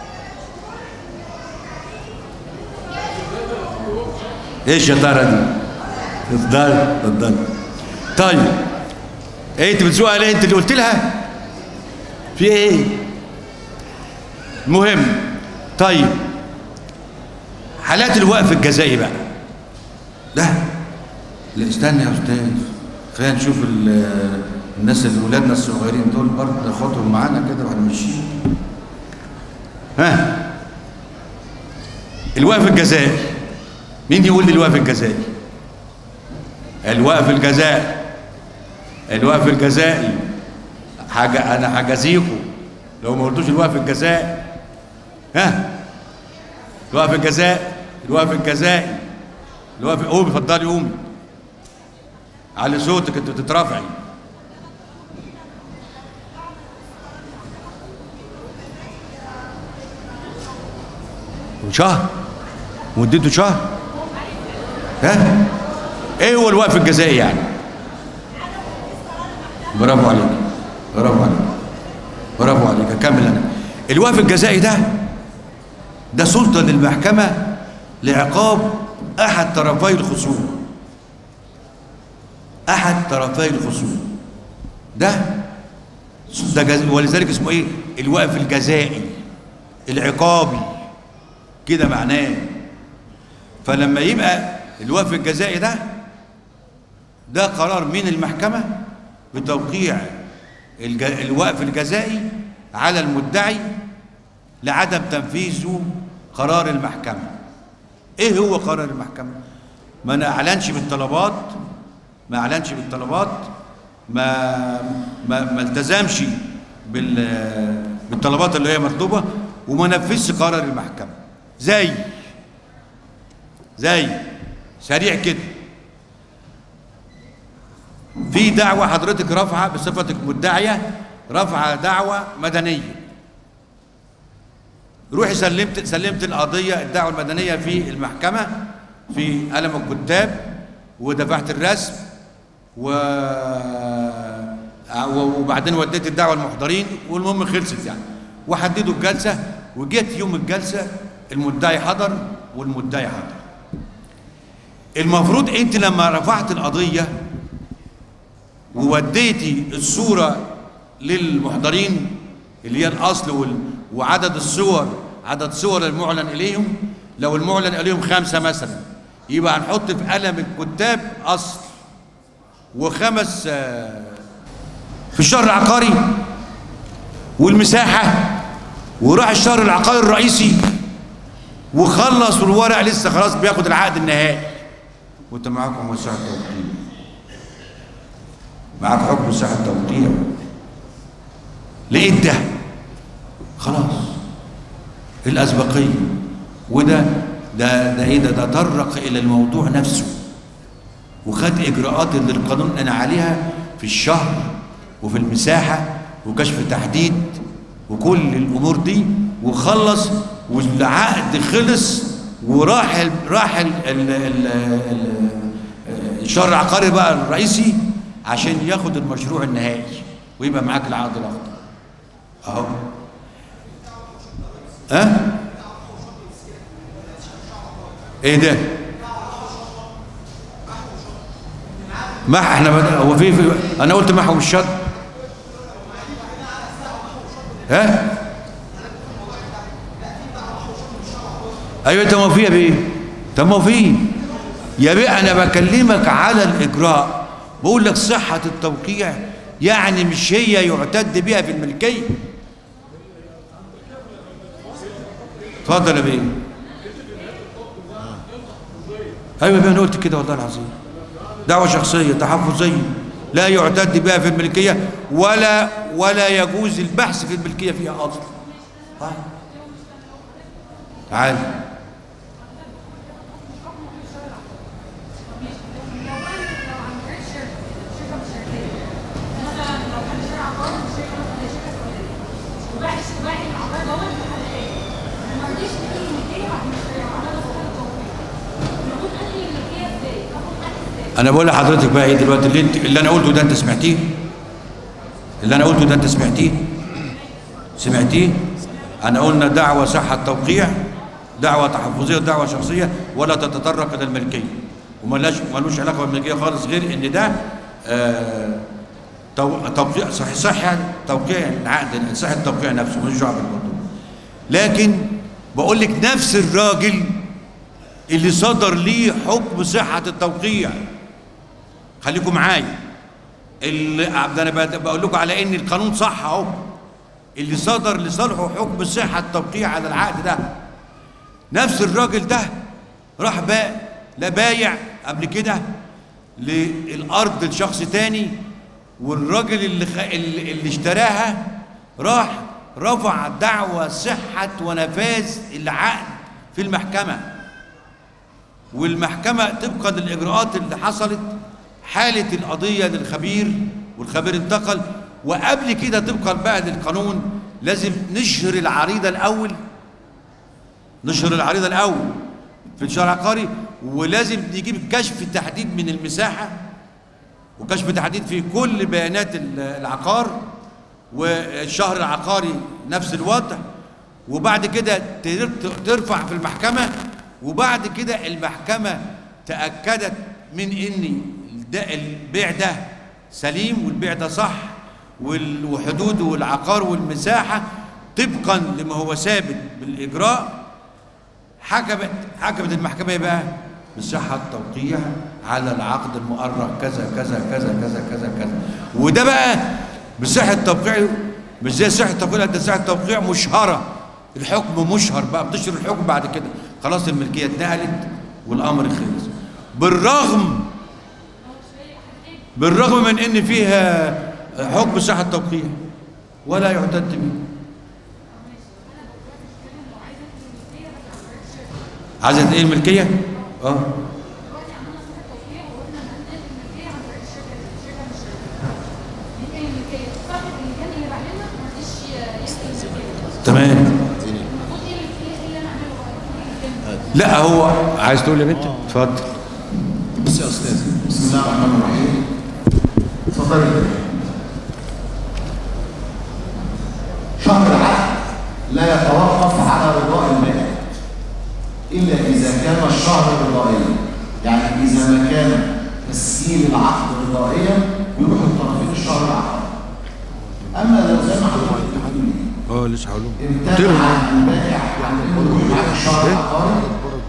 ايش يا ترى دي؟ اتفضلي اتفضلي طيب ايه انت بتسوقها ليه انت اللي قلت لها في ايه المهم طيب حالات الوقف الجزائي بقى ده لا استنى يا استاذ خلينا نشوف ال- الناس اللي ولادنا الصغيرين دول برضه ناخدهم معانا كده واحنا ماشيين ها الوقف الجزائي مين يقول لي الوقف الجزائي الوقف الجزائي الوقف الجزائي حاجة أنا حجازيكم لو ما قلتوش الوقف الجزائي ها الوقف الجزائي الوقف الجزائي الوقف قومي اتفضلي قومي علي صوتك انت بتترافعي شهر مدته شهر ها ايه هو الوقف الجزائي يعني برافو عليك برافو عليك برافو عليك اكمل انا الوقف الجزائي ده ده سلطه للمحكمه لعقاب احد طرفي الخصوم احد طرفي الخصوم ده ده جز... ولذلك اسمه ايه الوقف الجزائي العقابي كده معناه فلما يبقى الوقف الجزائي ده ده قرار من المحكمة بتوقيع الج... الوقف الجزائي على المدعي لعدم تنفيذه قرار المحكمة ايه هو قرار المحكمة ما انا اعلنش بالطلبات ما اعلنش بالطلبات ما ما, ما التزمش بال بالطلبات اللي هي مطلوبه وما نفذش قرار المحكمه زي زي سريع كده في دعوة حضرتك رافعة بصفتك مدعية رافعة دعوة مدنية روحي سلمت سلمت القضية الدعوة المدنية في المحكمة في قلم الكتاب ودفعت الرسم و وبعدين وديت الدعوة المحضرين والمهم خلصت يعني وحددوا الجلسة وجيت يوم الجلسة المدعي حضر والمدعي حضر المفروض انت لما رفعت القضية ووديتي الصورة للمحضرين اللي هي الأصل وال... وعدد الصور عدد صور المعلن إليهم لو المعلن إليهم خمسة مثلا يبقى هنحط في قلم الكتاب أصل وخمس آه، في الشهر العقاري والمساحة وراح الشهر العقاري الرئيسي وخلص والورق لسه خلاص بياخد العقد النهائي وانت معاكم وسع التوقيع معاك حكم ساعة توقيع لقيت ده خلاص الأسبقية وده ده ده ايه ده ده طرق إلى الموضوع نفسه وخد إجراءات اللي القانون أنا عليها في الشهر وفي المساحة وكشف تحديد وكل الأمور دي وخلص والعقد خلص وراح ال راح ال ال ال ال الشهر العقاري بقى الرئيسي عشان ياخد المشروع النهائي ويبقى معاك العقد الاخضر اهو ها أه؟ ايه ده ما احنا بد... هو في, في انا قلت محو الشط ها ايوه انت موفيه بايه طب موفيه يا بيه انا بكلمك على الاجراء بقول لك صحة التوقيع يعني مش هي يعتد بها في الملكية اتفضل يا بيه ايوه يا بيه انا قلت كده والله العظيم دعوة شخصية تحفظية لا يعتد بها في الملكية ولا ولا يجوز البحث في الملكية فيها أصلا تعال انا بقول لحضرتك بقى ايه دلوقتي اللي, انت اللي انا قلته ده انت سمعتيه اللي انا قلته ده انت سمعتيه سمعتيه انا قلنا دعوة صحة توقيع دعوة تحفظية دعوة شخصية ولا تتطرق الى الملكية وملاش ملوش علاقة بالملكية خالص غير ان ده آه توقيع صح صح يعني توقيع العقد صح التوقيع نفسه ملوش دعوة بالموضوع لكن بقول لك نفس الراجل اللي صدر ليه حكم صحة التوقيع خليكم معايا اللي ده انا بقول لكم على ان القانون صح اهو اللي صدر لصالحه حكم صحة التوقيع على العقد ده نفس الراجل ده راح بقى لا بايع قبل كده للارض لشخص تاني والراجل اللي خ... اللي, اللي اشتراها راح رفع دعوى صحة ونفاذ العقد في المحكمة والمحكمة طبقا للإجراءات اللي حصلت حالة القضية للخبير والخبير انتقل وقبل كده طبقا بقى للقانون لازم نشهر العريضة الأول نشهر العريضة الأول في الشهر العقاري ولازم نجيب كشف تحديد من المساحة وكشف تحديد في كل بيانات العقار والشهر العقاري نفس الوضع وبعد كده ترفع في المحكمة وبعد كده المحكمة تأكدت من ان ده البيع ده سليم والبيع ده صح وحدوده والعقار والمساحة طبقا لما هو ثابت بالإجراء حكمت حكمت المحكمة بقى بصحة التوقيع على العقد المؤرخ كذا كذا كذا كذا كذا كذا وده بقى بصحة التوقيع مش زي صحة التوقيع ده صحة التوقيع مشهرة الحكم مشهر بقى بتشهر الحكم بعد كده خلاص الملكية اتنقلت والأمر خلص بالرغم بالرغم من ان فيها حكم صحة التوقيع ولا يعتد به عايزة ايه الملكية؟ اه تمام لا هو عايز تقول يا بنت اتفضل بص يا استاذ بسم الله الرحمن الرحيم اتفضل شهر العقد لا يتوقف على رضاء المالك إلا إذا كان الشهر رضائيا يعني إذا ما كان تسجيل العقد رضائيا يروح الطرفين الشهر العقد أما لو زي ما حضرتك بتقولي اه لسه هقوله امتنع البائع عن انه يروح معاك الشهر العقاري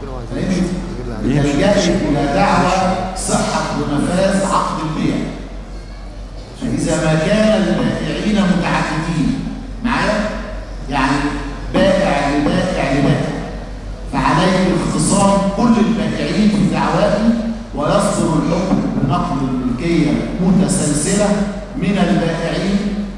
يلجأ إلى دعوى صحة ونفاذ عقد البيع فإذا ما كان البائعين متعددين معايا يعني بائع لبائع لبائع فعليه اختصام كل البائعين في دعواه ويصدر الحكم بنقل الملكية متسلسلة من البائعين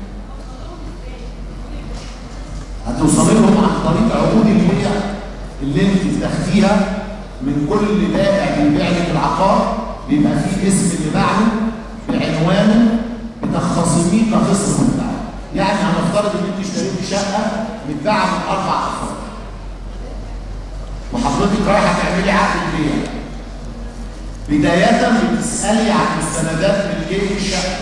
هتوصل لهم عن طريق عقود البيع اللي انت بتاخديها من كل بائع بيبيع لك العقار بيبقى فيه اسم اللي باعه بعنوانه بتختصميه كخصم بتاعه يعني هنفترض ان انت اشتريتي شقه متباعه من اربع افراد وحضرتك رايحه تعملي عقد البيع بدايه بتسالي عن مستندات ملكيه الشقه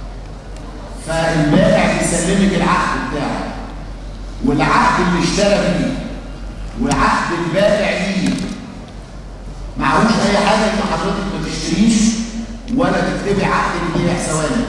فالبائع بيسلمك العقد بتاعه والعقد اللي اشترى بيه وعقد البائع ليه معهوش اي حاجه ان حضرتك ما تشتريش ولا تكتبي عقد البيع ثواني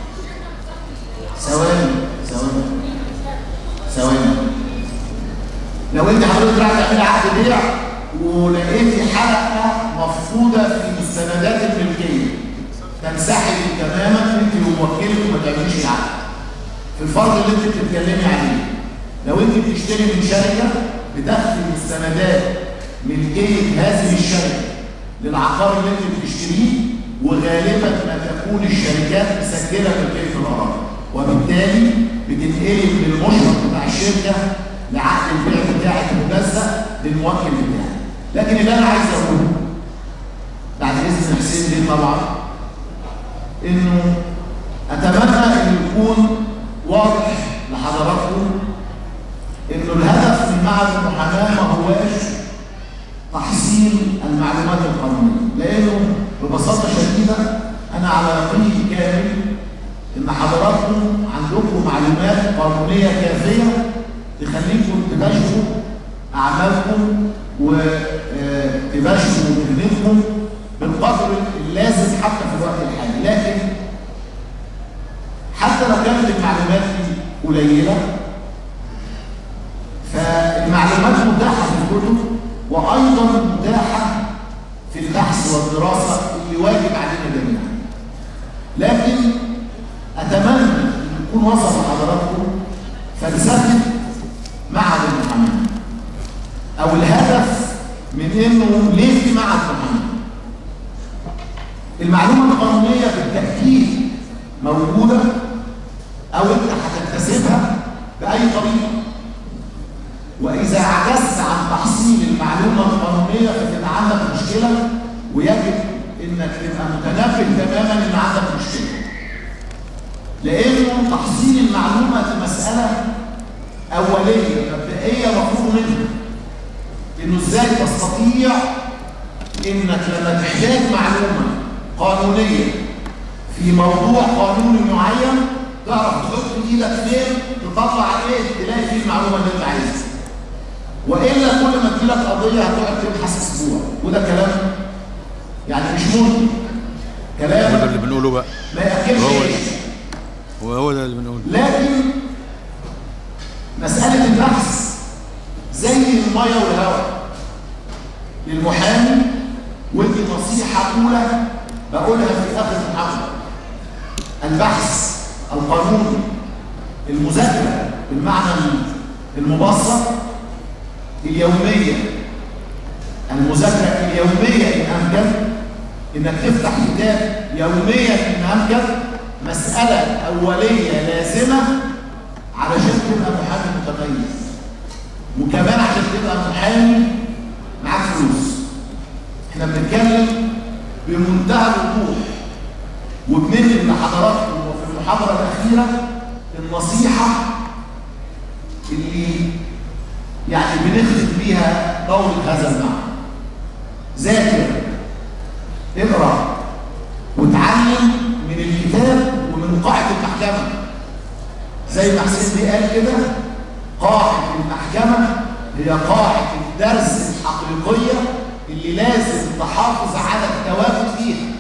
ثواني ثواني ثواني لو انت حضرتك رايح تعملي عقد بيع ولقيتي حلقه مفقوده في مستندات الملكيه تنسحب تماما انت وموكلك وما تعمليش العقد في الفرض اللي انت بتتكلمي عليه لو انت بتشتري من شركه بتاخدي مستندات ملكيه هذه الشركه للعقار اللي انت بتشتريه وغالبا ما تكون الشركات مسجله ملكيه الاراضي وبالتالي بتنقلب للمشرف بتاع الشركه لعقد البيع بتاعك المجزأ للموكل بتاعك لكن اللي انا عايز اقوله بعد اذن حسين دي طبعا انه اتمنى ان يكون واضح لحضراتكم انه الهدف من معهد المحاماه ما هواش تحصيل المعلومات القانونيه لانه ببساطه شديده انا على يقين كامل ان حضراتكم عندكم معلومات قانونيه كافيه تخليكم تباشروا اعمالكم وتباشروا مهنتكم بالقدر اللازم حتى في الوقت الحالي لكن حتى لو كانت المعلومات دي قليله فالمعلومات متاحه في الكتب وايضا متاحه في البحث والدراسه اللي واجب علينا جميعا لكن اتمنى ان يكون وصل لحضراتكم فلسفه معهد المحاماه او الهدف من انه ليه في معهد محاماه المعلومه القانونيه بالتاكيد موجوده او انت هتكتسبها باي طريقه واذا عجزت عن تحصيل المعلومه القانونيه فتبقى عندك مشكله ويجب انك تبقى متنبه تماما ان عندك مشكله لانه تحصيل المعلومه دي مساله اوليه مبدئيه مفروض منها انه ازاي تستطيع انك لما تحتاج معلومه قانونيه في موضوع قانوني معين تعرف تحط ايدك فين تطلع ايه تلاقي فيه المعلومه اللي انت عايزها والا كل ما تجيلك قضيه هتقعد تبحث اسبوع وده كلام يعني مش ممكن هو ده كلام اللي بنقوله بقى ما ياكلش هو عيش هو هو ده اللي بنقوله لكن مساله البحث زي الميه والهواء للمحامي ودي نصيحه اولى بقولها في اخر المحاضره البحث القانوني المذاكره بالمعنى المبسط اليوميه المذاكره اليوميه ان امكن انك تفتح كتاب يوميا من امجد مساله اوليه لازمه علشان تبقى محامي متميز وكمان عشان تبقى محامي معاك فلوس احنا بنتكلم بمنتهى الوضوح وبننقل لحضراتكم وفي المحاضره الاخيره النصيحه اللي يعني بنختم بيها دورة هذا المعنى ذاكر اقرا وتعلم من الكتاب ومن قاعة المحكمة زي ما حسين بيه قال كده قاعة المحكمة هي قاعة الدرس الحقيقية اللي لازم تحافظ على التواجد فيها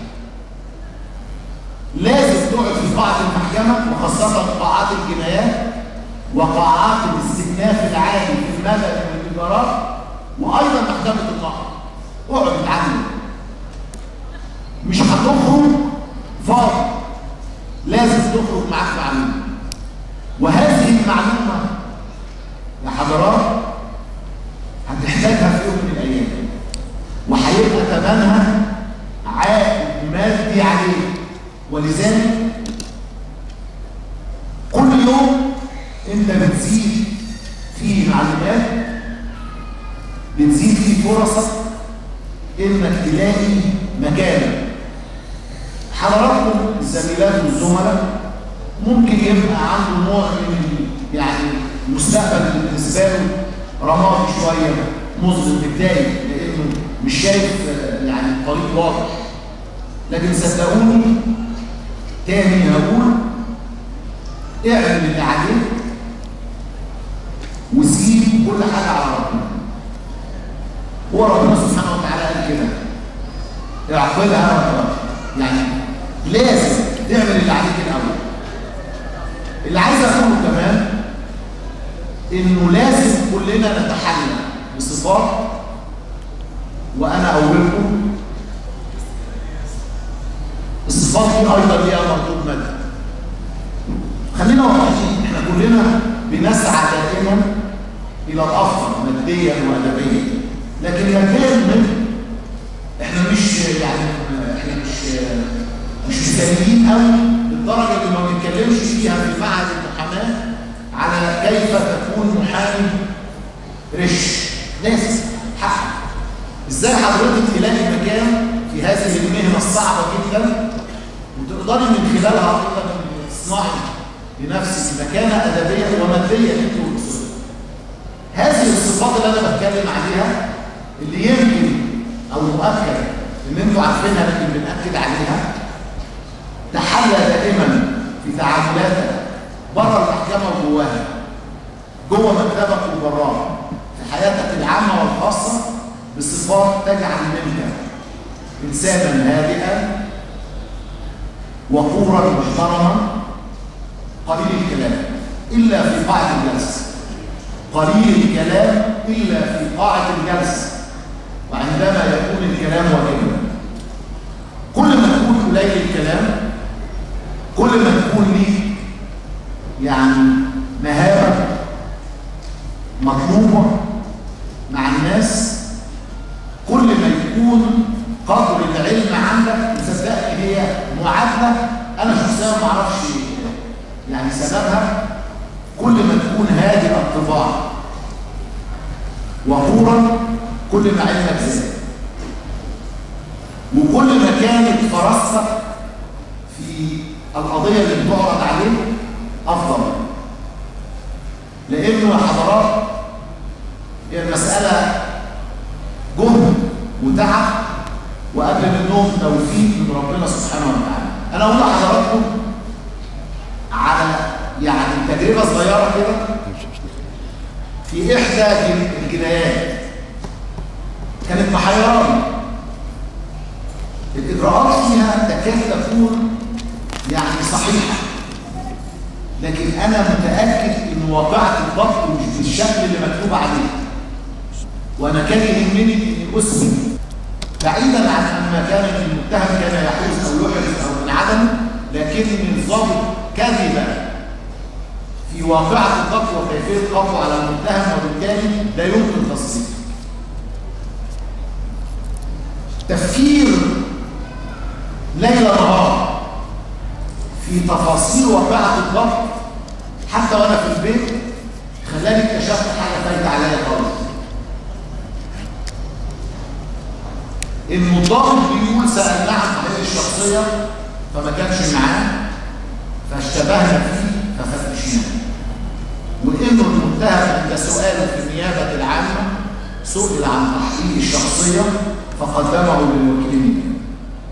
لازم تقعد في قاعة المحكمة وخاصة قاعات الجنايات وقاعات الاستئناف العالي في المدى من الإدارات وأيضا محكمة النقد اقعد اتعلم مش هتخرج فاضي لازم تخرج معاك معلومة وهذه المعلومة يا حضرات هتحتاجها في يوم من الأيام وهيبقى ثمنها عائد مادي عليك ولذلك كل يوم انت بتزيد في معلومات بتزيد في فرصك انك تلاقي مكانك حضراتكم الزميلات والزملاء ممكن يبقى عنده نوع من يعني المستقبل بالنسبه له رمادي شويه مظلم متضايق لانه مش شايف يعني الطريق واضح لكن صدقوني تاني هقول اعمل اللي عليك وسيب كل حاجه على ربنا هو ربنا سبحانه وتعالى قال كده اعقلها وتوكل يعني لازم تعمل اللي عليك الاول اللي عايز اقوله كمان انه لازم كلنا نتحلى بصفات وانا اولكم الصفات دي ايضا ليها مردود مدى خلينا واقعيين احنا كلنا بنسعى دائما الى الافضل ماديا وادبيا لكن ماديا من احنا مش يعني احنا مش مش مثاليين قوي للدرجه اللي ما بنتكلمش فيها في معهد المحاماه على كيف تكون محامي رش ناس حق ازاي حضرتك تلاقي مكان في هذه المهنه الصعبه جدا وتقدري من خلالها حضرتك تصنعي لنفسك مكانه ادبيه وماديه انت واسرتك هذه الصفات اللي انا بتكلم عليها اللي يمكن او مؤكد ان انتوا عارفينها لكن بنأكد عليها تحلى دائما في تعاملاتك بره المحكمه وجواها جوه مكتبك وبراها في حياتك العامه والخاصه بصفات تجعل منك انسانا هادئا وقورا محترما قليل الكلام الا في قاعه الجلسه قليل الكلام الا في قاعه الجلسه وعندما يكون الكلام واجبا كل ما تكون قليل الكلام كل ما تكون ليك يعني مهارة مطلوبة مع الناس كل ما يكون قدر العلم عندك وصدقني هي معادلة أنا شخصيا ما أعرفش يعني سببها كل ما تكون هادئ الطباع وقورا كل ما علمك زاد وكل ما كانت فراستك في القضية اللي بتعرض عليه أفضل لأنه يا حضرات هي المسألة جهد وتعب وقبل منهم توفيق من ربنا سبحانه وتعالى أنا أقول لحضراتكم على يعني تجربة صغيرة كده في إحدى الجنايات كانت محيراني الإجراءات فيها تكاد تكون يعني صحيحة لكن أنا متأكد إن واقعة الضبط مش بالشكل اللي مكتوب عليه وأنا كان يهمني إني أثبت بعيدا عن أن كان المتهم كان يحوز أو يحرز أو من عدم لكن الضابط كذب في واقعة الضبط وكيفية قبضه على المتهم وبالتالي لا يمكن تصديقه تفكير ليل نهار في تفاصيل واقعة الضبط حتى وانا في البيت خلاني اكتشفت حاجة فايتة عليا خالص المضاف بيقول سألناه عن حياته الشخصية فما كانش معاه فاشتبهنا فيه ففتشناه وانه المتهم عند سؤال في النيابة العامة سئل عن تحقيق الشخصية فقدمه للوكيلين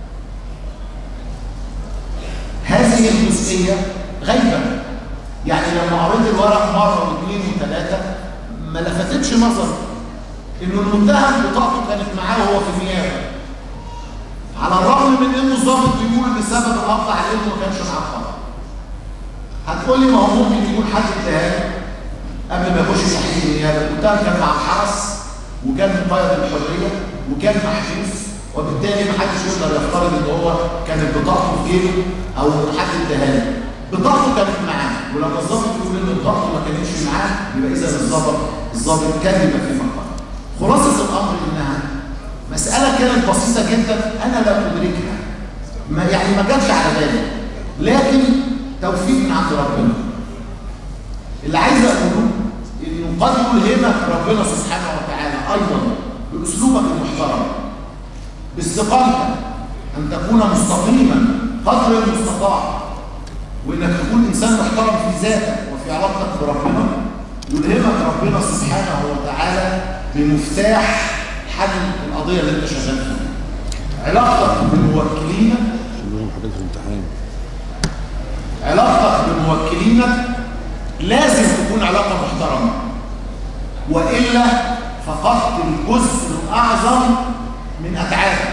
هذه الجزئية غيبة يعني لما قريت الورق مرة واثنين وثلاثة ما لفتتش نظري انه المتهم بطاقته كانت معاه وهو في النيابة على الرغم من انه الضابط بيقول بسبب القبض عليه انه ما كانش معاه خطأ هتقول لي ما هو ممكن يكون حد اتهام قبل ما يخش تحقيق النيابه المتهم كان مع الحرس وكان مقيد الحريه وكان محبوس وبالتالي ما حدش يقدر يفترض ان هو كانت بطاقته في جيبه او حد اداها له بطاقته كانت معاه ولما الضابط يقول ان بطاقته ما كانتش معاه يبقى اذا الضابط الضابط كذب في مقام خلاصه الامر انها مساله كانت بسيطه جدا انا لا ادركها ما يعني ما جاتش على بالي لكن توفيق من عند ربنا اللي عايز اقوله انه قد يلهمك ربنا سبحانه وتعالى ايضا باسلوبك المحترم باستقامتك ان تكون مستقيما قدر المستطاع وانك تكون انسان محترم في ذاتك وفي علاقتك بربنا يلهمك ربنا سبحانه وتعالى بمفتاح حل القضيه اللي انت شغال فيها علاقتك بموكلينك علاقتك بموكلينك لازم تكون علاقة محترمة وإلا فقدت الجزء الأعظم من أتعابك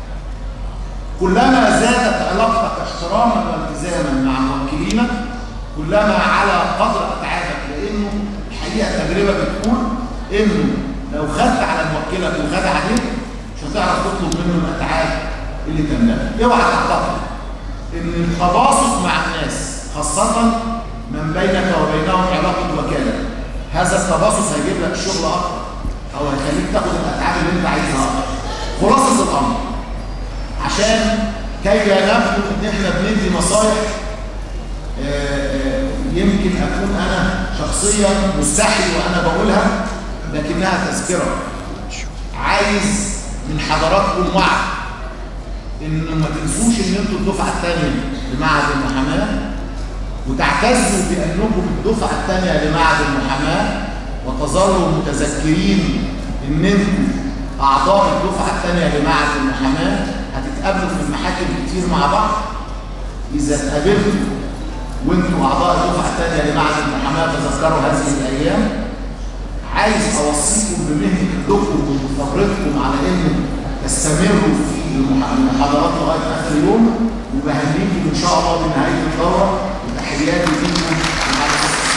كلما زادت علاقتك احتراما والتزاما مع موكلينك كلما على قدر أتعابك لأنه الحقيقة التجربة بتقول إنه لو خدت على موكلك وخد عليك مش هتعرف تطلب منه الأتعاب اللي تملكها اوعى تعتقد ان التباسط مع الناس خاصة من بينك وبينهم علاقة وكالة هذا التباسط هيجيب لك شغل اكتر او هيخليك تاخد الاتعاب اللي انت عايزها اكتر خلاصة الامر عشان كي لا نبدو ان احنا بندي نصايح آه، آه، يمكن اكون انا شخصيا مستحي وانا بقولها لكنها تذكرة عايز من حضراتكم وعد انه ما تنسوش ان انتوا الدفعه الثانيه لمعهد المحاماه وتعتزوا بانكم الدفعه الثانيه لمعهد المحاماه وتظلوا متذكرين ان انتم اعضاء الدفعه الثانيه لمعهد المحاماه هتتقابلوا في المحاكم كتير مع بعض اذا اتقابلتوا وانتم اعضاء الدفعه الثانيه لمعهد المحاماه تذكروا هذه الايام عايز اوصيكم بمهنتكم وخبرتكم على انه تستمروا في المحاضرات لغايه اخر اليوم وبهنيكم ان شاء الله بنهايه الدوره وتحياتي ليكم ومع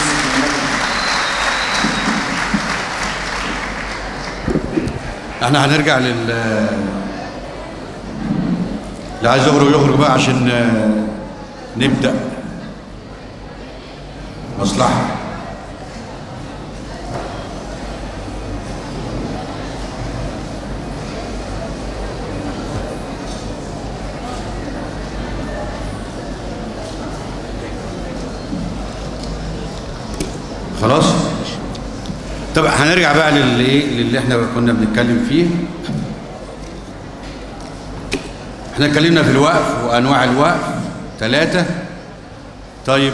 احنا هنرجع لل اللي عايز يخرج يخرج بقى عشان آه، نبدأ مصلحة خلاص طب هنرجع بقى للي للي احنا كنا بنتكلم فيه احنا اتكلمنا في الوقف وانواع الوقف ثلاثة طيب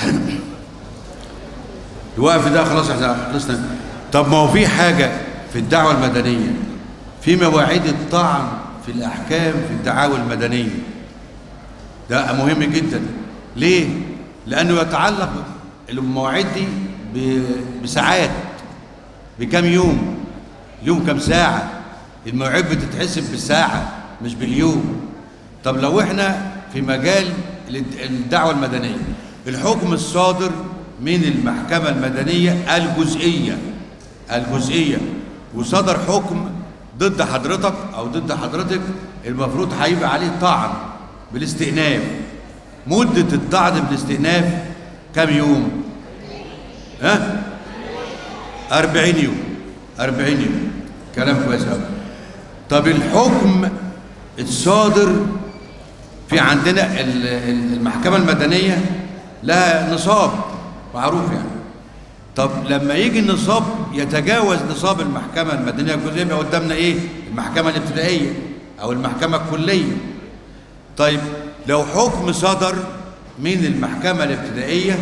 الوقف ده خلاص احنا خلصنا طب ما هو في حاجة في الدعوة المدنية في مواعيد الطعن في الأحكام في الدعاوى المدنية ده مهم جدا ليه؟ لأنه يتعلق المواعيد دي ب- بساعات بكم يوم اليوم كم ساعة المواعيد بتتحسب بالساعة مش باليوم طب لو احنا في مجال الد- الدعوة المدنية الحكم الصادر من المحكمة المدنية الجزئية الجزئية وصدر حكم ضد حضرتك أو ضد حضرتك المفروض هيبقى عليه طعن بالاستئناف مدة الطعن بالاستئناف كم يوم؟ ها؟ أربعين يوم أربعين يوم كلام كويس أوي طب الحكم الصادر في عندنا ال- ال- المحكمة المدنية لها نصاب معروف يعني طب لما يجي النصاب يتجاوز نصاب المحكمة المدنية الجزئية يبقى قدامنا ايه؟ المحكمة الابتدائية أو المحكمة الكلية طيب لو حكم صدر من المحكمة الابتدائية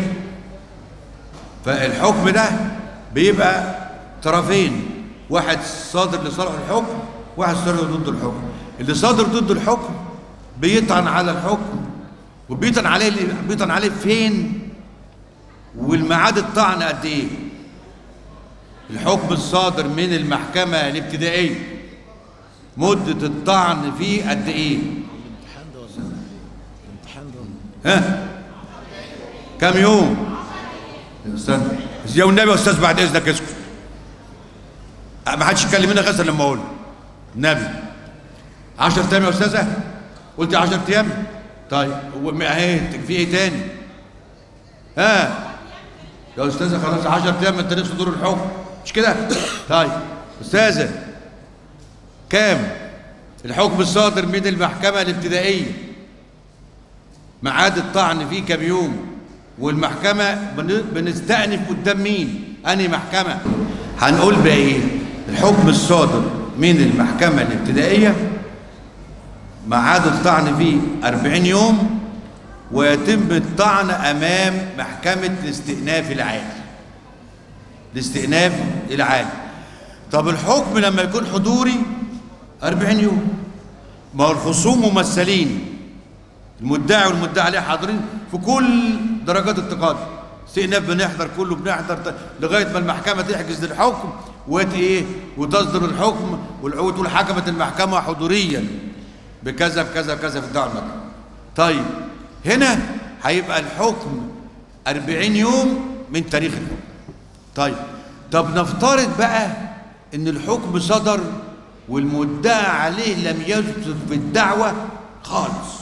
فالحكم ده بيبقى طرفين واحد صادر لصالح الحكم واحد صادر ضد الحكم اللي صادر ضد الحكم بيطعن على الحكم وبيطعن عليه بيطعن عليه فين والميعاد الطعن قد ايه الحكم الصادر من المحكمة الابتدائية مدة الطعن فيه قد ايه الامتحان ده ولا الامتحان ده ولا ها كم يوم استنى يا والنبي يا استاذ بعد اذنك اسكت ما حدش يتكلم هنا غير لما اقول النبي 10 ايام يا استاذه قلت 10 ايام طيب هو اهي في ايه تاني ها يا استاذه خلاص 10 ايام من تاريخ صدور الحكم مش كده طيب استاذه كام الحكم الصادر من المحكمه الابتدائيه ميعاد الطعن فيه كام يوم والمحكمة بن- بنستأنف قدام مين؟ أنهي محكمة؟ هنقول بقى إيه؟ الحكم الصادر من المحكمة الابتدائية ميعاد الطعن فيه 40 يوم ويتم الطعن أمام محكمة الاستئناف العالي. الاستئناف العالي. طب الحكم لما يكون حضوري 40 يوم. ما هو الخصوم ممثلين المدعي والمدعي عليه حاضرين في كل درجات التقاضي استئناف بنحضر كله بنحضر ت- لغايه ما المحكمه تحجز للحكم وت ايه وتصدر الحكم والعقود تقول حكمت المحكمه حضوريا بكذا بكذا بكذا في الدعوه المدنيه. طيب هنا هيبقى الحكم 40 يوم من تاريخ الحكم. طيب طب نفترض بقى ان الحكم صدر والمدعى عليه لم يصدر في الدعوه خالص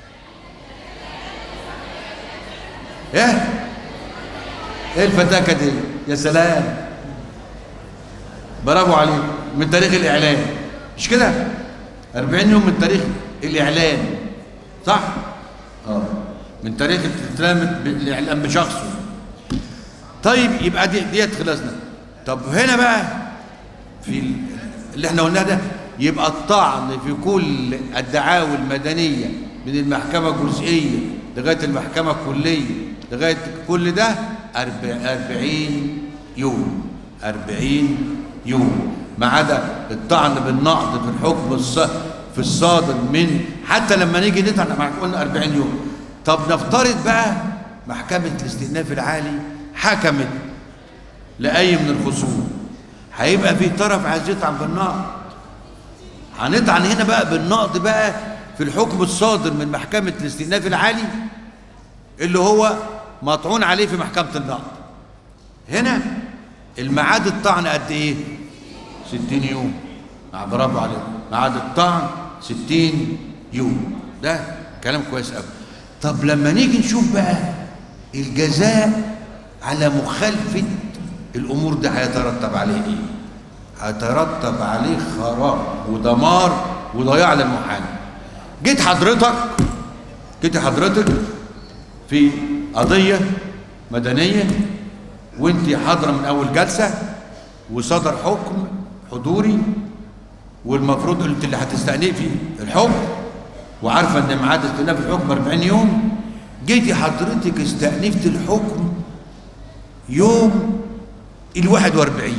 ايه ايه الفتاكه دي يا سلام برافو عليك من تاريخ الاعلان مش كده 40 يوم من تاريخ الاعلان صح اه من تاريخ الاستلام الاعلان بشخصه طيب يبقى دي ديت خلصنا طب هنا بقى في ال- اللي احنا قلناه ده يبقى الطعن في كل الدعاوى المدنية من المحكمة الجزئية لغاية المحكمة الكلية لغاية كل ده أربع- أربعين يوم أربعين يوم ما عدا الطعن بالنقض في الحكم الص- في الصادر من حتى لما نيجي نطعن مع- قلنا 40 يوم طب نفترض بقى محكمة الاستئناف العالي حكمت لأي من الخصوم هيبقى في طرف عايز يطعن بالنقض هنطعن هنا بقى بالنقض بقى في الحكم الصادر من محكمة الاستئناف العالي اللي هو مطعون عليه في محكمة النقض هنا الميعاد الطعن قد ايه 60 يوم مع برافو عليك ميعاد الطعن 60 يوم ده كلام كويس قوي طب لما نيجي نشوف بقى الجزاء على مخالفة الأمور دي هيترتب عليه إيه؟ هيترتب عليه خراب ودمار وضياع للمحامي. جيت حضرتك جيت حضرتك في قضية مدنية وانت حاضرة من أول جلسة وصدر حكم حضوري والمفروض قلت اللي هتستأنفي الحكم وعارفة ان ميعاد استئناف الحكم 40 يوم جيتي حضرتك استأنفت الحكم يوم ال 41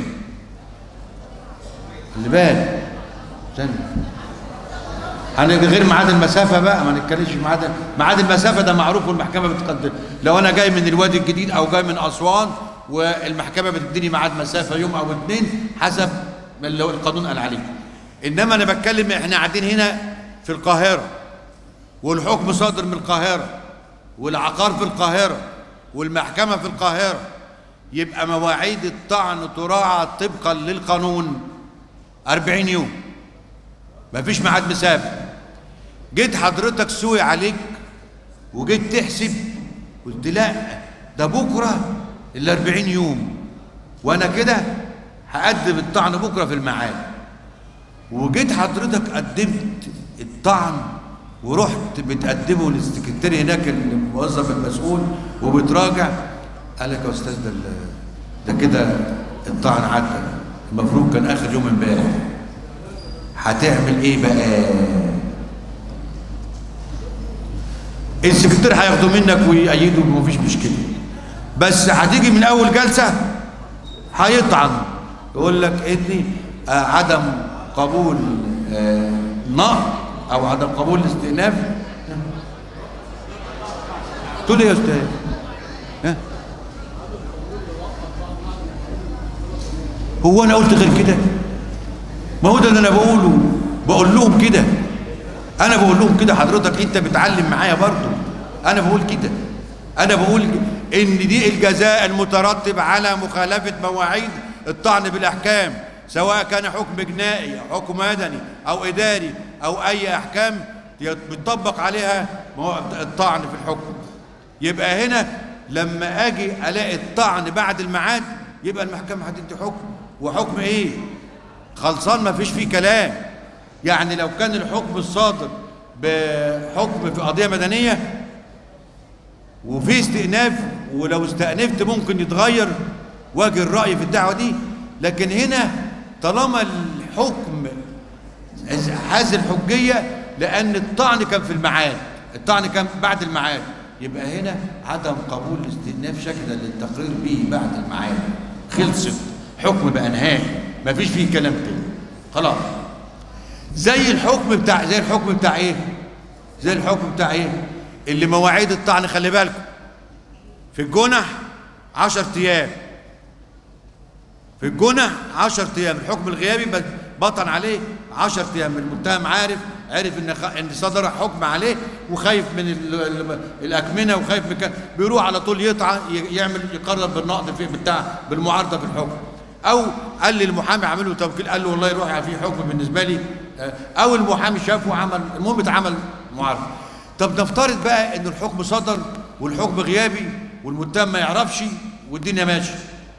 خلي بالك استنى هنيجي غير ميعاد المسافه بقى ما نتكلمش ميعاد ميعاد المسافه ده معروف والمحكمه بتقدم لو انا جاي من الوادي الجديد او جاي من اسوان والمحكمه بتديني ميعاد مسافه يوم او اتنين حسب ما اللي هو القانون قال عليه انما انا بتكلم احنا قاعدين هنا في القاهره والحكم صادر من القاهره والعقار في القاهره والمحكمه في القاهره يبقى مواعيد الطعن تراعى طبقا للقانون 40 يوم مفيش ميعاد مسافه جيت حضرتك سوي عليك وجيت تحسب قلت لا ده بكره ال 40 يوم وانا كده هقدم الطعن بكره في الميعاد وجيت حضرتك قدمت الطعن ورحت بتقدمه للسكرتير هناك الموظف المسؤول وبتراجع قال لك يا استاذ ده ال- ده كده الطعن عدى المفروض كان اخر يوم امبارح هتعمل ايه بقى السكرتير هياخده منك ويأيده ومفيش مشكله بس هتيجي من اول جلسه هيطعن يقول لك ادني آه عدم قبول آه نقد او عدم قبول الاستئناف تقول ايه يا استاذ ها؟ هو انا قلت غير كده ما هو ده اللي انا بقوله بقول لهم كده انا بقول لهم كده حضرتك انت بتعلم معايا برضو انا بقول كده انا بقول ان دي الجزاء المترتب على مخالفه مواعيد الطعن بالاحكام سواء كان حكم جنائي او حكم مدني او اداري او اي احكام بيطبق عليها مو- الطعن في الحكم يبقى هنا لما اجي الاقي الطعن بعد الميعاد يبقى المحكمه هتدي حكم وحكم ايه خلصان ما فيش فيه كلام يعني لو كان الحكم الصادر بحكم في قضيه مدنيه وفي استئناف ولو استأنفت ممكن يتغير وجه الرأي في الدعوة دي لكن هنا طالما الحكم حاز الحجية لأن الطعن كان في الميعاد الطعن كان بعد الميعاد يبقى هنا عدم قبول الاستئناف شكلا للتقرير به بعد الميعاد خلصت حكم بقى نهائي مفيش فيه كلام تاني خلاص زي الحكم بتاع زي الحكم بتاع ايه زي الحكم بتاع ايه اللي مواعيد الطعن خلي بالكم في الجنح 10 ايام في الجنح 10 ايام الحكم الغيابي بس بطن عليه 10 ايام المتهم عارف عرف ان خ... ان صدر حكم عليه وخايف من ال... ال... الاكمنه وخايف من كان بيروح على طول يطعن ي... يعمل يقرر بالنقد في بتاع بالمعارضه في الحكم او قال للمحامي عامل له توكيل قال له والله روح في حكم بالنسبه لي آه، او المحامي شافه وعمل المهم اتعمل معارضه طب نفترض بقى ان الحكم صدر والحكم غيابي والمتهم ما يعرفش والدنيا ماشيه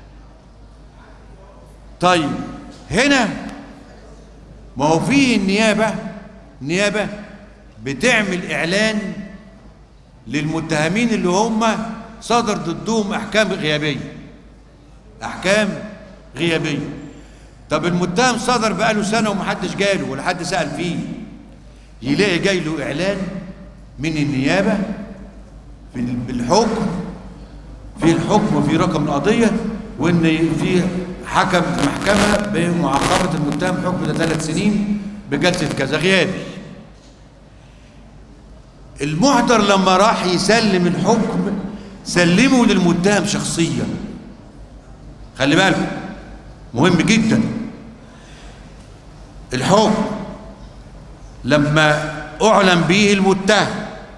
طيب هنا ما هو في النيابه النيابه بتعمل اعلان للمتهمين اللي هم صدر ضدهم احكام غيابيه احكام غيابيه طب المتهم صدر بقاله سنه ومحدش جاله ولا حد سال فيه يلاقي جاي له اعلان من النيابه في الحكم في الحكم وفي رقم القضيه وان في حكم محكمه بمعاقبه المتهم حكم ده ثلاث سنين بجلسه كذا غيابي المحضر لما راح يسلم الحكم سلمه للمتهم شخصيا خلي بالكم مهم جدا الحكم لما اعلن به المتهم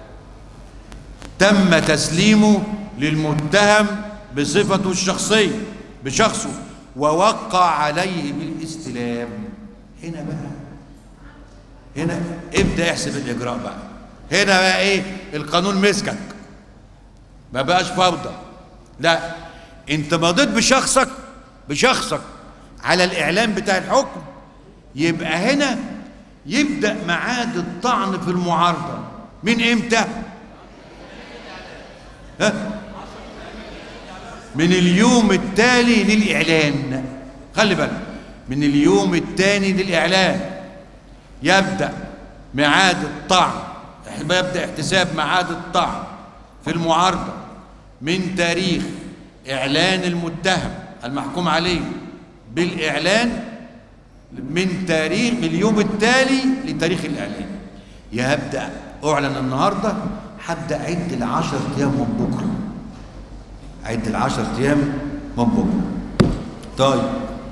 تم تسليمه للمتهم بصفته الشخصيه بشخصه ووقع عليه بالاستلام هنا بقى هنا ابدا احسب الاجراء بقى هنا بقى ايه القانون مسكك ما بقاش فوضى لا انت مضيت بشخصك بشخصك على الاعلان بتاع الحكم يبقى هنا يبدا ميعاد الطعن في المعارضه من امتى ها من اليوم التالي للاعلان خلي بالك من اليوم الثاني للاعلان يبدا ميعاد الطعن يبدا احتساب ميعاد الطعن في المعارضه من تاريخ اعلان المتهم المحكوم عليه بالاعلان من تاريخ اليوم التالي لتاريخ الاعلان يا هبدا اعلن النهارده هبدا اعد العشر ايام من بكره عد العشر ايام من بكره طيب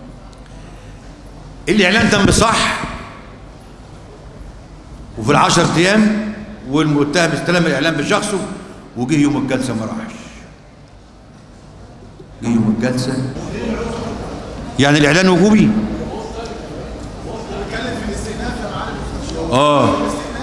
الاعلان تم صح وفي العشر ايام والمتهم استلم الاعلان بشخصه وجه يوم الجلسه ما راحش جه يوم الجلسه يعني الاعلان وجوبي اه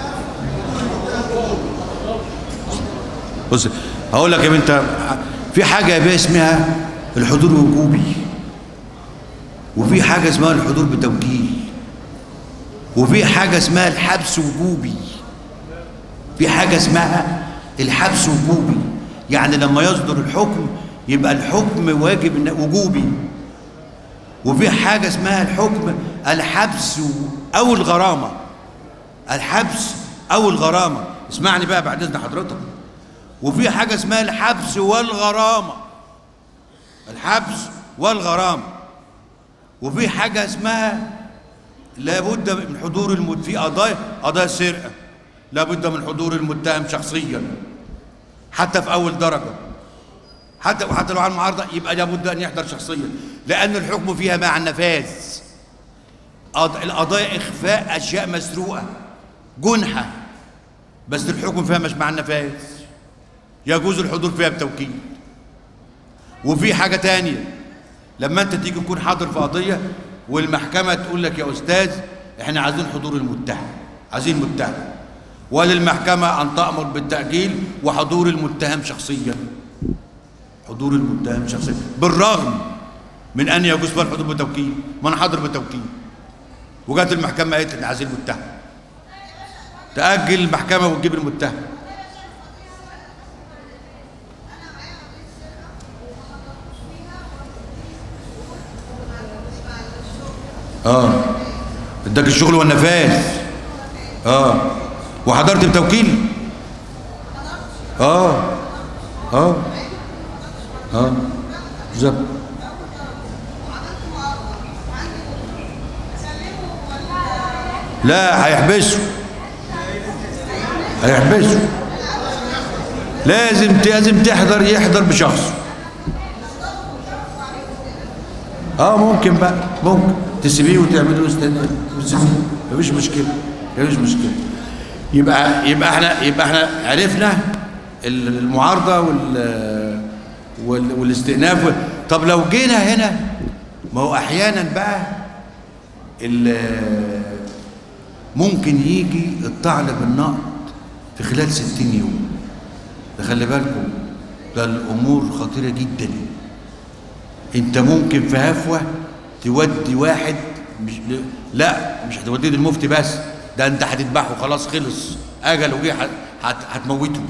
بص هقول لك يا بنت في حاجه يا بيه اسمها الحضور وجوبي وفي حاجه اسمها الحضور بتوكيل وفي حاجه اسمها الحبس وجوبي في حاجة اسمها الحبس وجوبي يعني لما يصدر الحكم يبقى الحكم واجب إن- وجوبي وفي حاجة اسمها الحكم الحبس أو الغرامة الحبس أو الغرامة اسمعني بقى بعد إذن حضرتك وفي حاجة اسمها الحبس والغرامة الحبس والغرامة وفي حاجة اسمها لابد من حضور المت في قضايا قضايا سرقة لابد من حضور المتهم شخصيا حتى في أول درجة حتى وحتى لو على المعارضة يبقى لابد أن يحضر شخصيا لأن الحكم فيها مع النفاذ قض- القضايا إخفاء أشياء مسروقة جنحة بس الحكم فيها مش مع النفاذ يجوز الحضور فيها بتوكيد وفي حاجة تانية لما انت تيجي تكون حاضر في قضية والمحكمة تقول لك يا أستاذ احنا عايزين حضور المتهم عايزين متهم وللمحكمة أن تأمر بالتأجيل وحضور المتهم شخصيا حضور المتهم شخصيا بالرغم من أن يجوز فيها الحضور بتوكيد ما أنا حاضر بتوكيد وجات المحكمة قالت احنا عايزين متهم تأجل المحكمة وتجيب المتهم اه اداك الشغل والنفاذ اه وحضرت بتوكيل اه اه اه بالظبط لا هيحبسوا هيحبسوا لازم لازم تحضر يحضر بشخصه اه ممكن بقى ممكن تسيبيه وتعملوا استئناف تسيبيه مفيش مشكله مفيش مشكله يبقى يبقى احنا يبقى احنا عرفنا المعارضه وال وال والاستئناف طب لو جينا هنا ما هو احيانا بقى ال- ممكن يجي الطعن بالنقد في خلال 60 يوم ده خلي بالكم ده الامور خطيره جدا انت ممكن في هفوه تودي واحد مش لا مش هتوديه للمفتي بس ده انت هتذبحه خلاص خلص اجل وجه هت- هت- هتموته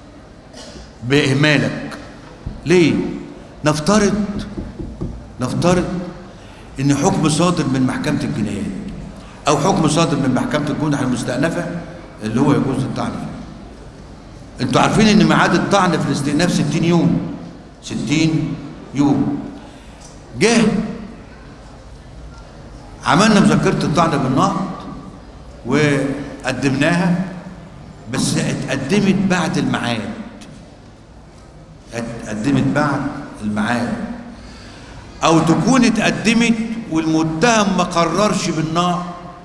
باهمالك ليه نفترض نفترض ان حكم صادر من محكمه الجنايات او حكم صادر من محكمه الجنح المستأنفه اللي هو يجوز الطعن فيه انتوا عارفين ان ميعاد الطعن في الاستئناف 60 يوم 60 يوم جه عملنا مذكرة الطعن بالنقد وقدمناها بس اتقدمت بعد الميعاد اتقدمت بعد الميعاد او تكون اتقدمت والمتهم ما قررش بالنقد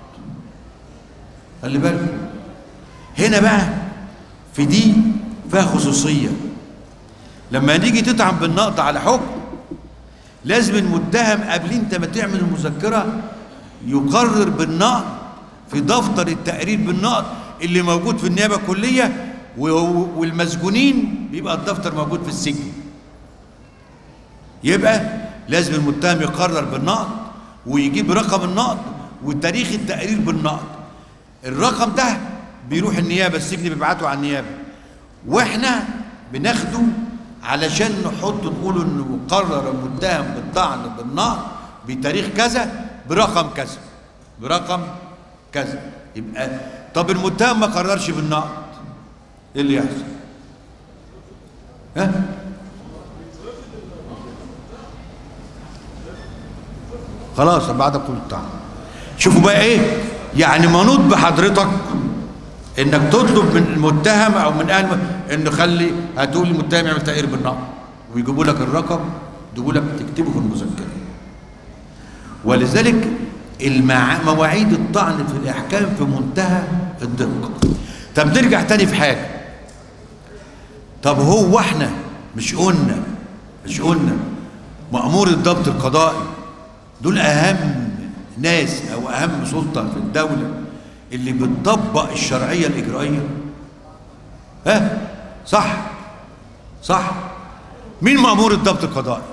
خلي بالكم هنا بقى في دي فيها خصوصيه لما نيجي تطعن بالنقد على حكم لازم المتهم قبل انت ما تعمل المذكره يقرر بالنقد في دفتر التقرير بالنقد اللي موجود في النيابه الكليه و- والمسجونين بيبقى الدفتر موجود في السجن يبقى لازم المتهم يقرر بالنقد ويجيب رقم النقد وتاريخ التقرير بالنقد الرقم ده بيروح النيابه السجن بيبعته على النيابه واحنا بناخده علشان نحط نقول انه قرر المتهم بالطعن بالنقد بتاريخ كذا برقم كذا برقم كذا يبقى طب المتهم ما قررش بالنقد ايه اللي يحصل؟ ها؟ خلاص بعد طول الطعن شوفوا بقى ايه يعني منوط بحضرتك انك تطلب من المتهم او من اهل انه خلي هتقول المتهم يعمل تقرير بالنقد ويجيبوا لك الرقم يجيبوا لك تكتبه في المذكره ولذلك المع... مواعيد الطعن في الاحكام في منتهى الدقه طب نرجع تاني في حاجه طب هو احنا مش قلنا مش قلنا مأمور الضبط القضائي دول أهم ناس أو أهم سلطة في الدولة اللي بتطبق الشرعية الإجرائية ها صح صح مين مأمور الضبط القضائي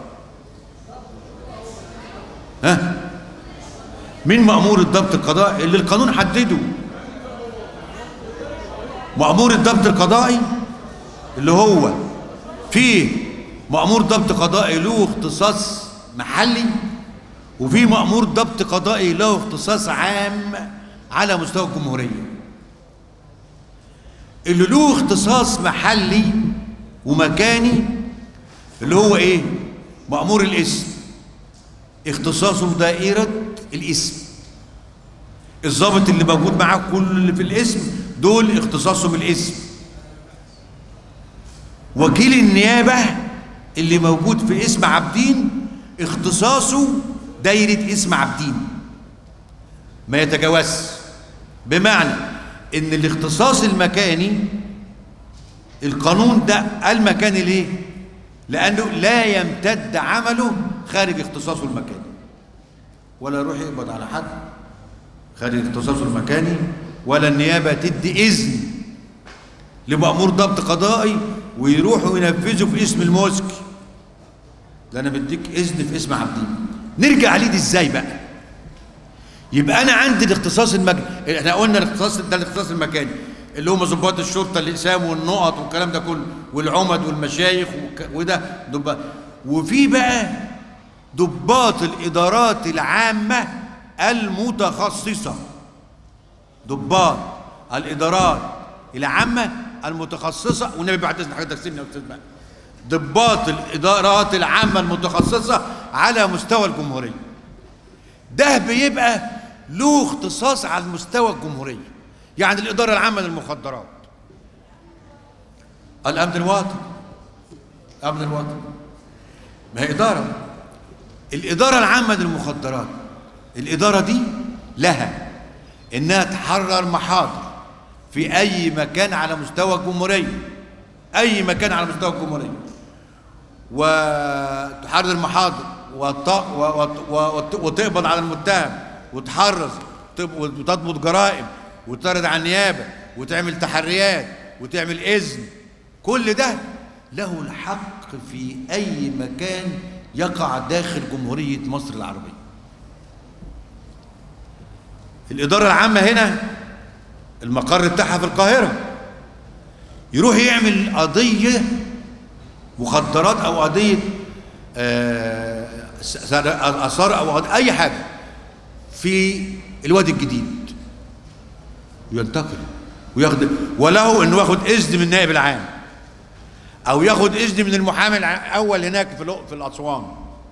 ها مين مأمور الضبط القضائي اللي القانون حدده مأمور الضبط القضائي اللي هو فيه مأمور ضبط قضائي له اختصاص محلي وفي مأمور ضبط قضائي له اختصاص عام على مستوى الجمهورية اللي له اختصاص محلي ومكاني اللي هو ايه مأمور الاسم اختصاصه في دائرة الاسم الضابط اللي موجود معاه كل اللي في الاسم دول اختصاصهم الاسم وكيل النيابة اللي موجود في اسم عابدين اختصاصه دايرة اسم عابدين ما يتجاوزش بمعنى ان الاختصاص المكاني القانون ده المكاني ليه لانه لا يمتد عمله خارج اختصاصه المكاني ولا يروح يقبض على حد خارج اختصاصه المكاني ولا النيابه تدي اذن لمأمور ضبط قضائي ويروحوا ينفذوا في اسم الموسكي ده انا بديك اذن في اسم عابدين نرجع عليه دي ازاي بقى يبقى انا عندي الاختصاص المكاني احنا قلنا الاختصاص ده الاختصاص المكاني اللي هم ضباط الشرطه الاقسام والنقط والكلام ده كله والعمد والمشايخ وك... وده دب... وفي بقى ضباط الادارات العامه المتخصصه ضباط الادارات العامه المتخصصه والنبي بعد اذن حضرتك سيبني يا استاذ بقى ضباط الادارات العامه المتخصصه على مستوى الجمهوريه ده بيبقى له اختصاص على مستوى الجمهوريه يعني الاداره العامه للمخدرات الامن الوطني امن الوطني ما هي اداره الاداره العامه للمخدرات الاداره دي لها انها تحرر محاضر في اي مكان على مستوى الجمهوريه اي مكان على مستوى الجمهوريه وتحرر محاضر وت- وت- وت- وتقبض على المتهم وتحرز وتب- وتضبط جرائم وتطرد على النيابه وتعمل تحريات وتعمل اذن كل ده له الحق في اي مكان يقع داخل جمهوريه مصر العربيه الاداره العامه هنا المقر بتاعها في القاهره يروح يعمل قضيه مخدرات او قضيه آه، س- س- اثار او قضية اي حاجه في الوادي الجديد وينتقل وياخد وله انه ياخد اذن من النائب العام او ياخد اذن من المحامي الاول هناك في الأ- في الاسوان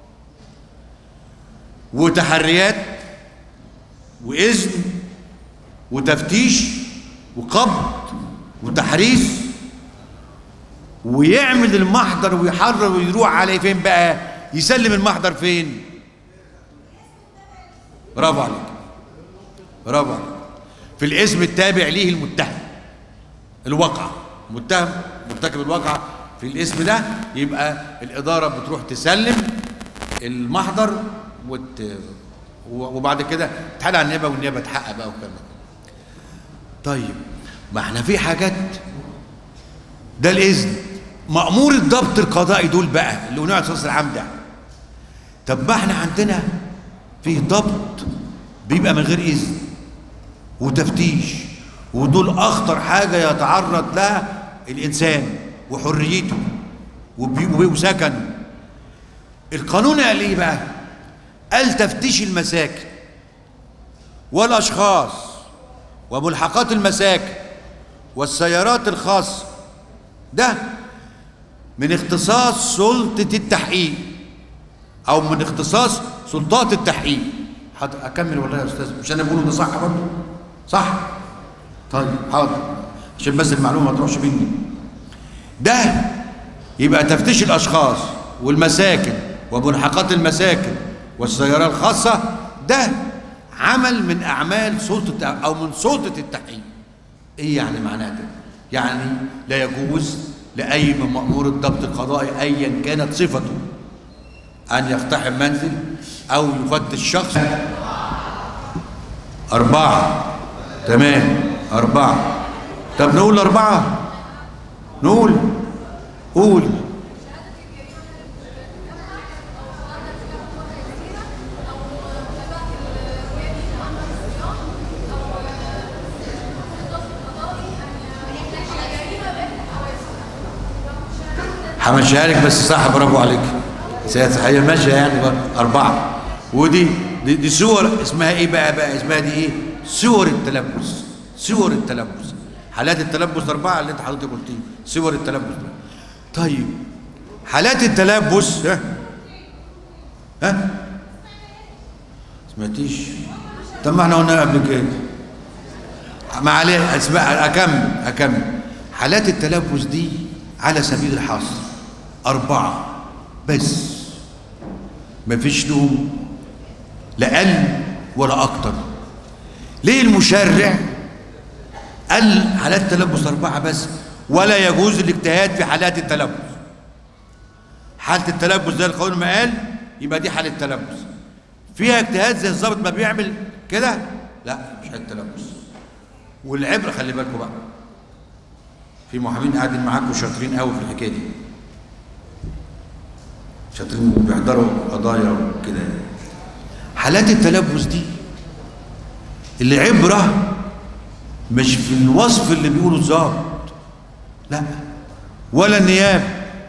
وتحريات واذن وتفتيش وقبض وتحريس ويعمل المحضر ويحرر ويروح عليه فين بقى يسلم المحضر فين برافو عليك برافو عليك في الاسم التابع ليه المتهم الواقعة متهم مرتكب الواقعة في الاسم ده يبقى الإدارة بتروح تسلم المحضر وت... وبعد كده تحال على النيابة والنيابة تحقق بقى والكلام ده طيب ما احنا في حاجات ده الإذن مأمور الضبط القضائي دول بقى اللي ونوع الصوص العام ده طب ما احنا عندنا في ضبط بيبقى من غير إذن وتفتيش ودول أخطر حاجة يتعرض لها الإنسان وحريته وبي- وبي- وسكنه القانون قال إيه بقى؟ قال تفتيش المساكن والأشخاص وملحقات المساكن والسيارات الخاصة ده من اختصاص سلطة التحقيق أو من اختصاص سلطات التحقيق حاضر أكمل والله يا أستاذ مش أنا بقوله ده صح برضه صح طيب حاضر عشان بس المعلومة ما تروحش مني ده يبقى تفتيش الأشخاص والمساكن وملحقات المساكن والسيارات الخاصة ده عمل من أعمال سلطة أو من سلطة التحقيق إيه يعني معناه ده؟ يعني لا يجوز لأي من مأمور الضبط القضائي أيا كانت صفته أن يقتحم منزل أو يفتش شخص أربعة تمام أربعة طب نقول أربعة نقول قول همشيها لك بس صح برافو عليك هي ماشيه يعني بقى اربعه ودي دي, دي صور اسمها ايه بقى بقى اسمها دي ايه صور التلبس صور التلبس حالات التلبس اربعه اللي انت حضرتك قلتيه صور التلبس طيب حالات التلبس ها ها سمعتيش طب ما احنا قلنا قبل كده ما عليه اسمع اكمل اكمل حالات التلبس دي على سبيل الحصر اربعه بس مفيش لهم لا اقل ولا اكتر ليه المشرع قال حالات التلبس اربعه بس ولا يجوز الاجتهاد في حالات التلبس حاله التلبس زي القانون ما قال يبقى دي حاله تلبس فيها اجتهاد زي الظابط ما بيعمل كده لا مش حاله تلبس والعبره خلي بالكم بقى في محامين قاعدين معاكم شاطرين قوي في الحكايه دي شاطرين بيحضروا قضايا وكده يعني. حالات التلبس دي العبره مش في الوصف اللي بيقوله الظابط لا ولا النيابه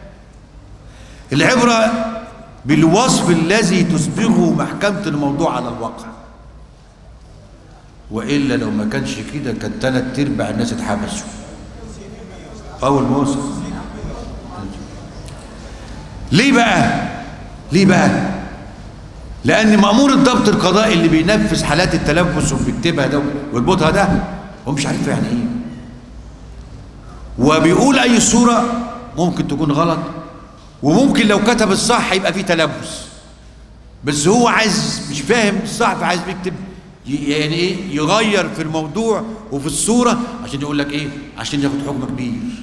العبره بالوصف الذي تسبغه محكمه الموضوع على الواقع والا لو ما كانش كده كان ثلاث ارباع الناس اتحبسوا اول موسم ليه بقى ليه بقى لان مامور الضبط القضائي اللي بينفذ حالات التلبس وبيكتبها ده ويربطها ده هو مش عارف يعني ايه وبيقول اي صوره ممكن تكون غلط وممكن لو كتب الصح يبقى فيه تلبس بس هو عايز مش فاهم الصح فعايز بيكتب يعني ايه يغير في الموضوع وفي الصوره عشان يقول لك ايه عشان ياخد حكم كبير